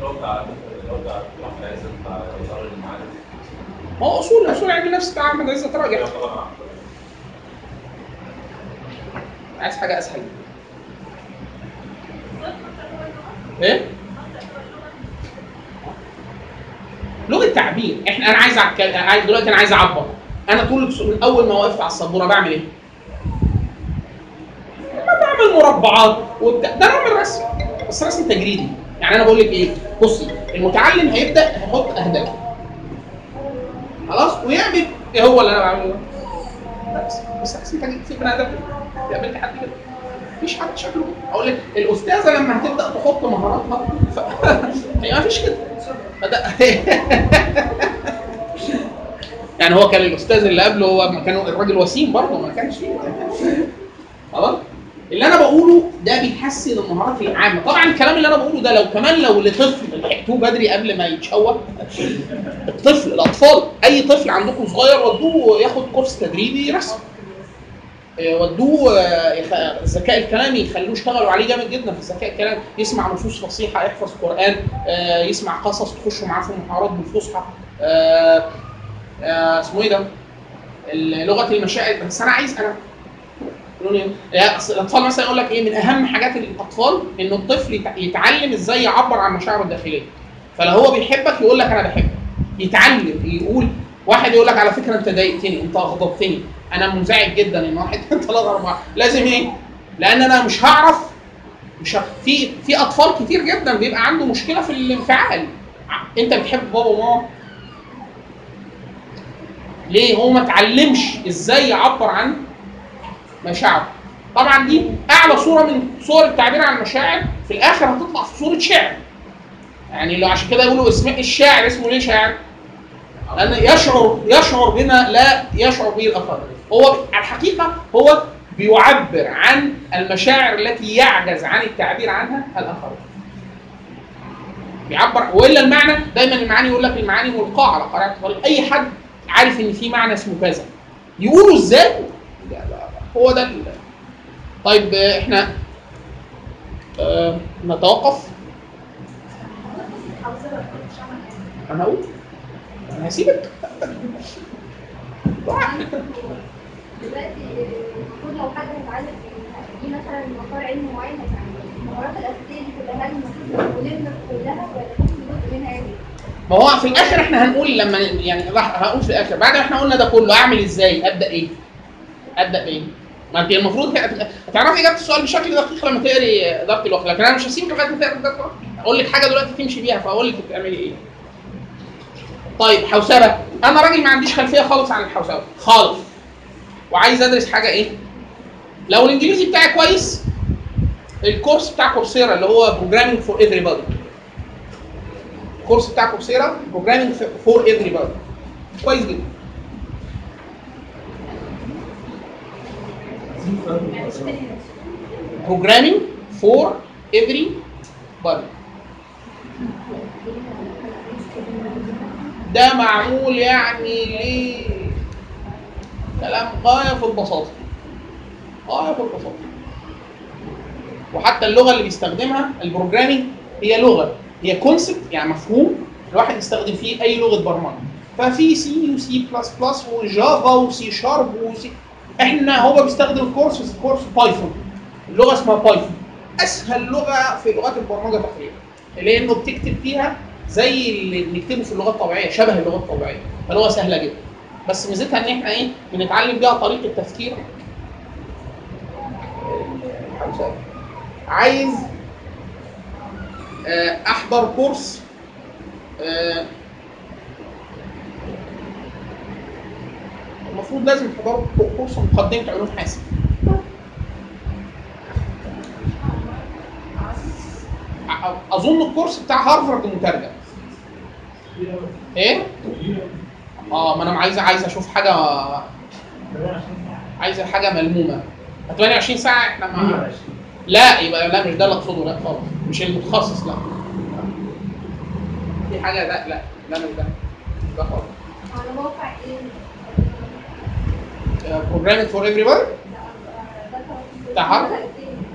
ما هو اصول اصول علم النفس بتاع احمد عزت راجع عايز حاجه اسهل ايه لغه تعبير احنا انا عايز أتكلم- عايز دلوقتي انا عايز اعبر انا طول من اول ما وقفت على السبوره بعمل ايه؟ أنا بعمل مربعات وبتاع ده نوع من الرسم بس رسم تجريدي يعني انا بقول لك ايه بصي المتعلم هيبدا هيحط اهداف خلاص ويعمل ايه هو اللي انا بعمله ده؟ بس بس رسم تجريدي في بني ادم قابلت حد كده مفيش حد شكله كده اقول لك الاستاذه لما هتبدا تحط مهاراتها ف... هي مفيش كده فده يعني هو كان الاستاذ اللي قبله هو ما كان الراجل وسيم برضه ما كانش فيه خلاص اللي انا بقوله ده بيحسن المهارات العامه طبعا الكلام اللي انا بقوله ده لو كمان لو لطفل لحقتوه بدري قبل ما يتشوه الطفل الاطفال اي طفل عندكم صغير ودوه ياخد كورس تدريبي رسم آه، ودوه آه، يخ- الذكاء الكلامي يخلوه يشتغلوا عليه جامد جدا في الذكاء الكلامي يسمع نصوص فصيحه يحفظ قران آه، يسمع قصص تخشوا معاه في محاضرات بالفصحى آه، آه، اسمه ايه ده؟ ال- لغه المشاعر بس انا عايز انا يقولون ايه؟ يا أصل الاطفال مثلا يقول لك ايه من اهم حاجات الاطفال ان الطفل يتع- يتعلم ازاي يعبر عن مشاعره الداخليه فلو هو بيحبك يقول لك انا بحبك يتعلم يقول واحد يقول لك على فكره انت ضايقتني انت غضبتني انا منزعج جدا ان واحد اتنين ثلاثه اربعه لازم ايه؟ لان انا مش هعرف مش ه... في في اطفال كتير جدا بيبقى عنده مشكله في الانفعال ع- انت بتحب بابا وماما ليه هو ما اتعلمش ازاي يعبر عن مشاعره طبعا دي اعلى صوره من صور التعبير عن المشاعر في الاخر هتطلع في صوره شعر يعني لو عشان كده يقولوا اسم الشاعر اسمه ليه شاعر؟ لان يشعر يشعر بما لا يشعر به الاخر هو على الحقيقه هو بيعبر عن المشاعر التي يعجز عن التعبير عنها الاخرون بيعبر والا المعنى دايما المعاني يقول لك المعاني ملقاه على قراءه الطريق اي حد عارف ان في معنى اسمه كذا يقولوا ازاي؟ لا لا لا هو ده ال... طيب آه، احنا آه نتوقف انا هقول انا هسيبك دلوقتي المفروض لو حد متعلم في مثلا مسار علمي معين يعني المهارات الاساسيه دي كلها هل المفروض نلم كلها ولا ممكن جزء منها يعني؟ ما هو في الاخر احنا هنقول لما يعني راح هقول في الاخر بعد ما احنا قلنا ده كله اعمل ازاي ابدا ايه ابدا بايه ما انت المفروض هت- هتعرفي اجابه السؤال بشكل دقيق لما تقري اداره الوقت لكن انا مش هسيبك لغايه ما تقري اداره الوقت اقول لك حاجه دلوقتي تمشي بيها فاقول لك تعملي ايه طيب حوسبه انا راجل ما عنديش خلفيه خالص عن الحوسبه خالص وعايز ادرس حاجه ايه لو الانجليزي بتاعي كويس الكورس بتاع كورسيرا اللي هو بروجرامينج فور ايفري بادي الكورس بتاع كورسيرا بروجرامينج فور ايفري بادي كويس جدا بروجرامينج فور ايفري بادي ده معمول يعني ل كلام غايه في البساطه غايه في البساطه وحتى اللغه اللي بيستخدمها البروجرامينج هي لغه هي كونسبت يعني مفهوم الواحد يستخدم فيه اي لغه برمجه ففي سي وسي بلس بلس وجافا وسي شارب وسي احنا هو بيستخدم كورس كورس بايثون اللغه اسمها بايثون اسهل لغه في لغات البرمجه تقريبا لانه بتكتب فيها زي اللي بنكتبه في اللغات الطبيعيه شبه اللغات الطبيعيه فلغه سهله جدا بس ميزتها ان احنا ايه بنتعلم بيها طريقه تفكير الحوسبة. عايز آه، احضر كورس آه، المفروض لازم تحضروا كورس مقدمه علوم حاسب أ- اظن الكورس بتاع هارفارد مترجم ايه اه ما انا عايز عايز اشوف حاجه عايز حاجه ملمومه 28 ساعه احنا مع لا يبقى لا مش ده اللي اقصده لا خالص مش المتخصص لا في حاجه لا لا لا مش ده ده خالص على موقع ايه؟ بروجرامينج فور ايفري بادي بتاع هارفارد؟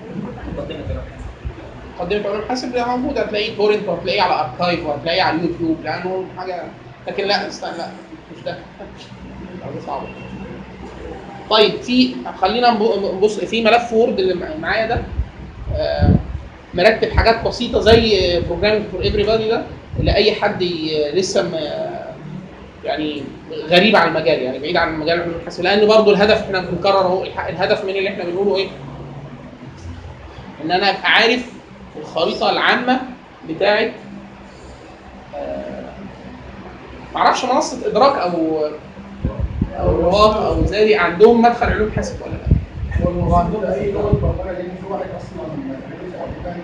مقدمة علوم حاسب ده موجود هتلاقيه تورنت وهتلاقيه على اركايف وهتلاقيه على اليوتيوب لانه حاجه لكن لا استنى لا مش ده ده صعب طيب في خلينا نب- نبص في ملف وورد اللي مع- معايا ده آه، مرتب حاجات بسيطه زي بروجرامينج فور ايفري بادي ده لاي حد ي- لسه م- يعني غريب عن المجال يعني بعيد عن مجال علوم الحاسب لان برضه الهدف احنا بنكرر اهو الح- الهدف من اللي احنا بنقوله ايه؟ ان انا ابقى عارف الخريطه العامه بتاعت آه، معرفش منصه ادراك او او رواق او زي عندهم مدخل علوم حاسب ولا لا هو عندهم اي لغه برمجه لان في واحد اصلا كان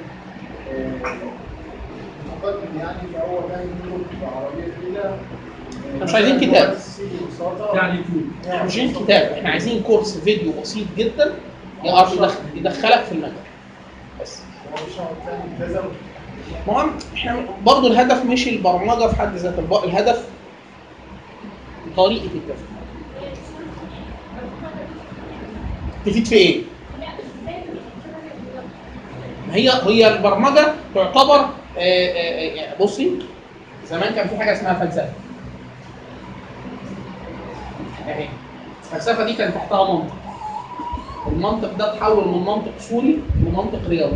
مقدم يعني فهو كان كتب عربيه كده احنا مش عايزين كتاب. يعني يوتيوب احنا مش عايزين كتاب احنا عايزين كورس فيديو بسيط جدا يعرف يدخل يدخلك في المجال بس هو مش هقعد تاني التزم المهم احنا برضه الهدف مش البرمجه في حد ذاتها الب- الهدف طريقه التفكير تفيد في ايه؟ ما هي هي البرمجه تعتبر آه، آه، آه، بصي زمان كان في حاجه اسمها فلسفه اهي الفلسفه دي كان تحتها منطق المنطق ده اتحول من منطق سوري لمنطق رياضي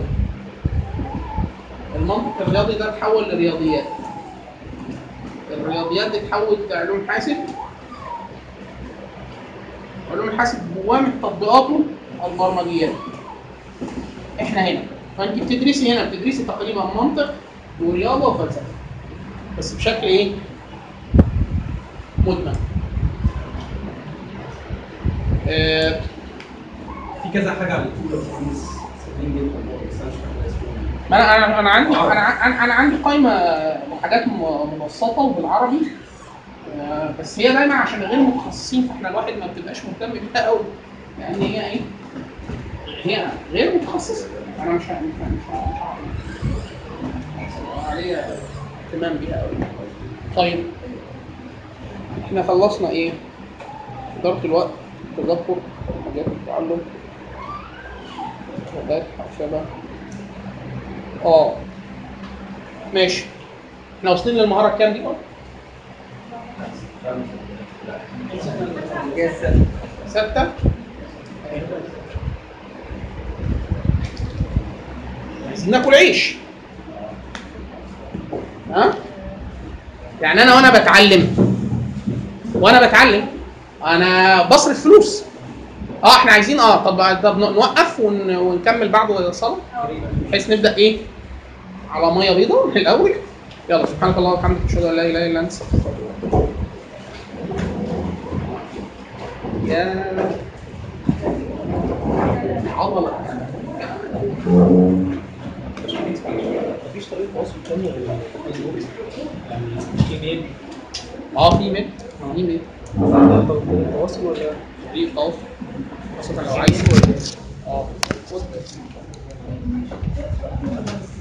المنطق الرياضي ده اتحول لرياضيات الرياضيات دي اتحولت لعلوم حاسب علوم الحاسب جواه من تطبيقاته البرمجيات احنا هنا فانت بتدرسي هنا بتدرسي تقريبا منطق ورياضه وفلسفه بس بشكل ايه؟ مدمج آه، في كذا حاجه على اليوتيوب لو في ناس سهلين جدا بس انا مش فاكر اسمهم ما انا انا انا عندي انا انا انا عندي قائمه بحاجات م- مبسطه وبالعربي آه، بس هي دايما عشان غير متخصصين فاحنا الواحد ما بتبقاش مهتم بيها قوي لان هي ايه؟ هي غير متخصصه انا مش ه- مش ه- مش ه- مش هعرف. عليا اهتمام بيها قوي طيب احنا خلصنا ايه؟ اداره الوقت تذكر حاجات التعلم شباب شبه اه ماشي احنا واصلين للمهاره الكام دي؟ ستة عايزين ناكل عيش ها يعني انا وانا بتعلم وانا بتعلم انا بصرف فلوس اه احنا عايزين اه طب طب نوقف ون... ونكمل بعد الصلاه بحيث نبدا ايه على ميه بيضاء من الاول يلا سبحانك اللهم وبحمدك اشهد ان لا اله الا انت استغفرك واتوب إليك. يا عضله مفيش طريقه تواصل تانية غير الفيسبوك يعني ايميل اه في ميل في ميل طريقه تواصل ولا في تواصل خاصة لو عايز اه خد.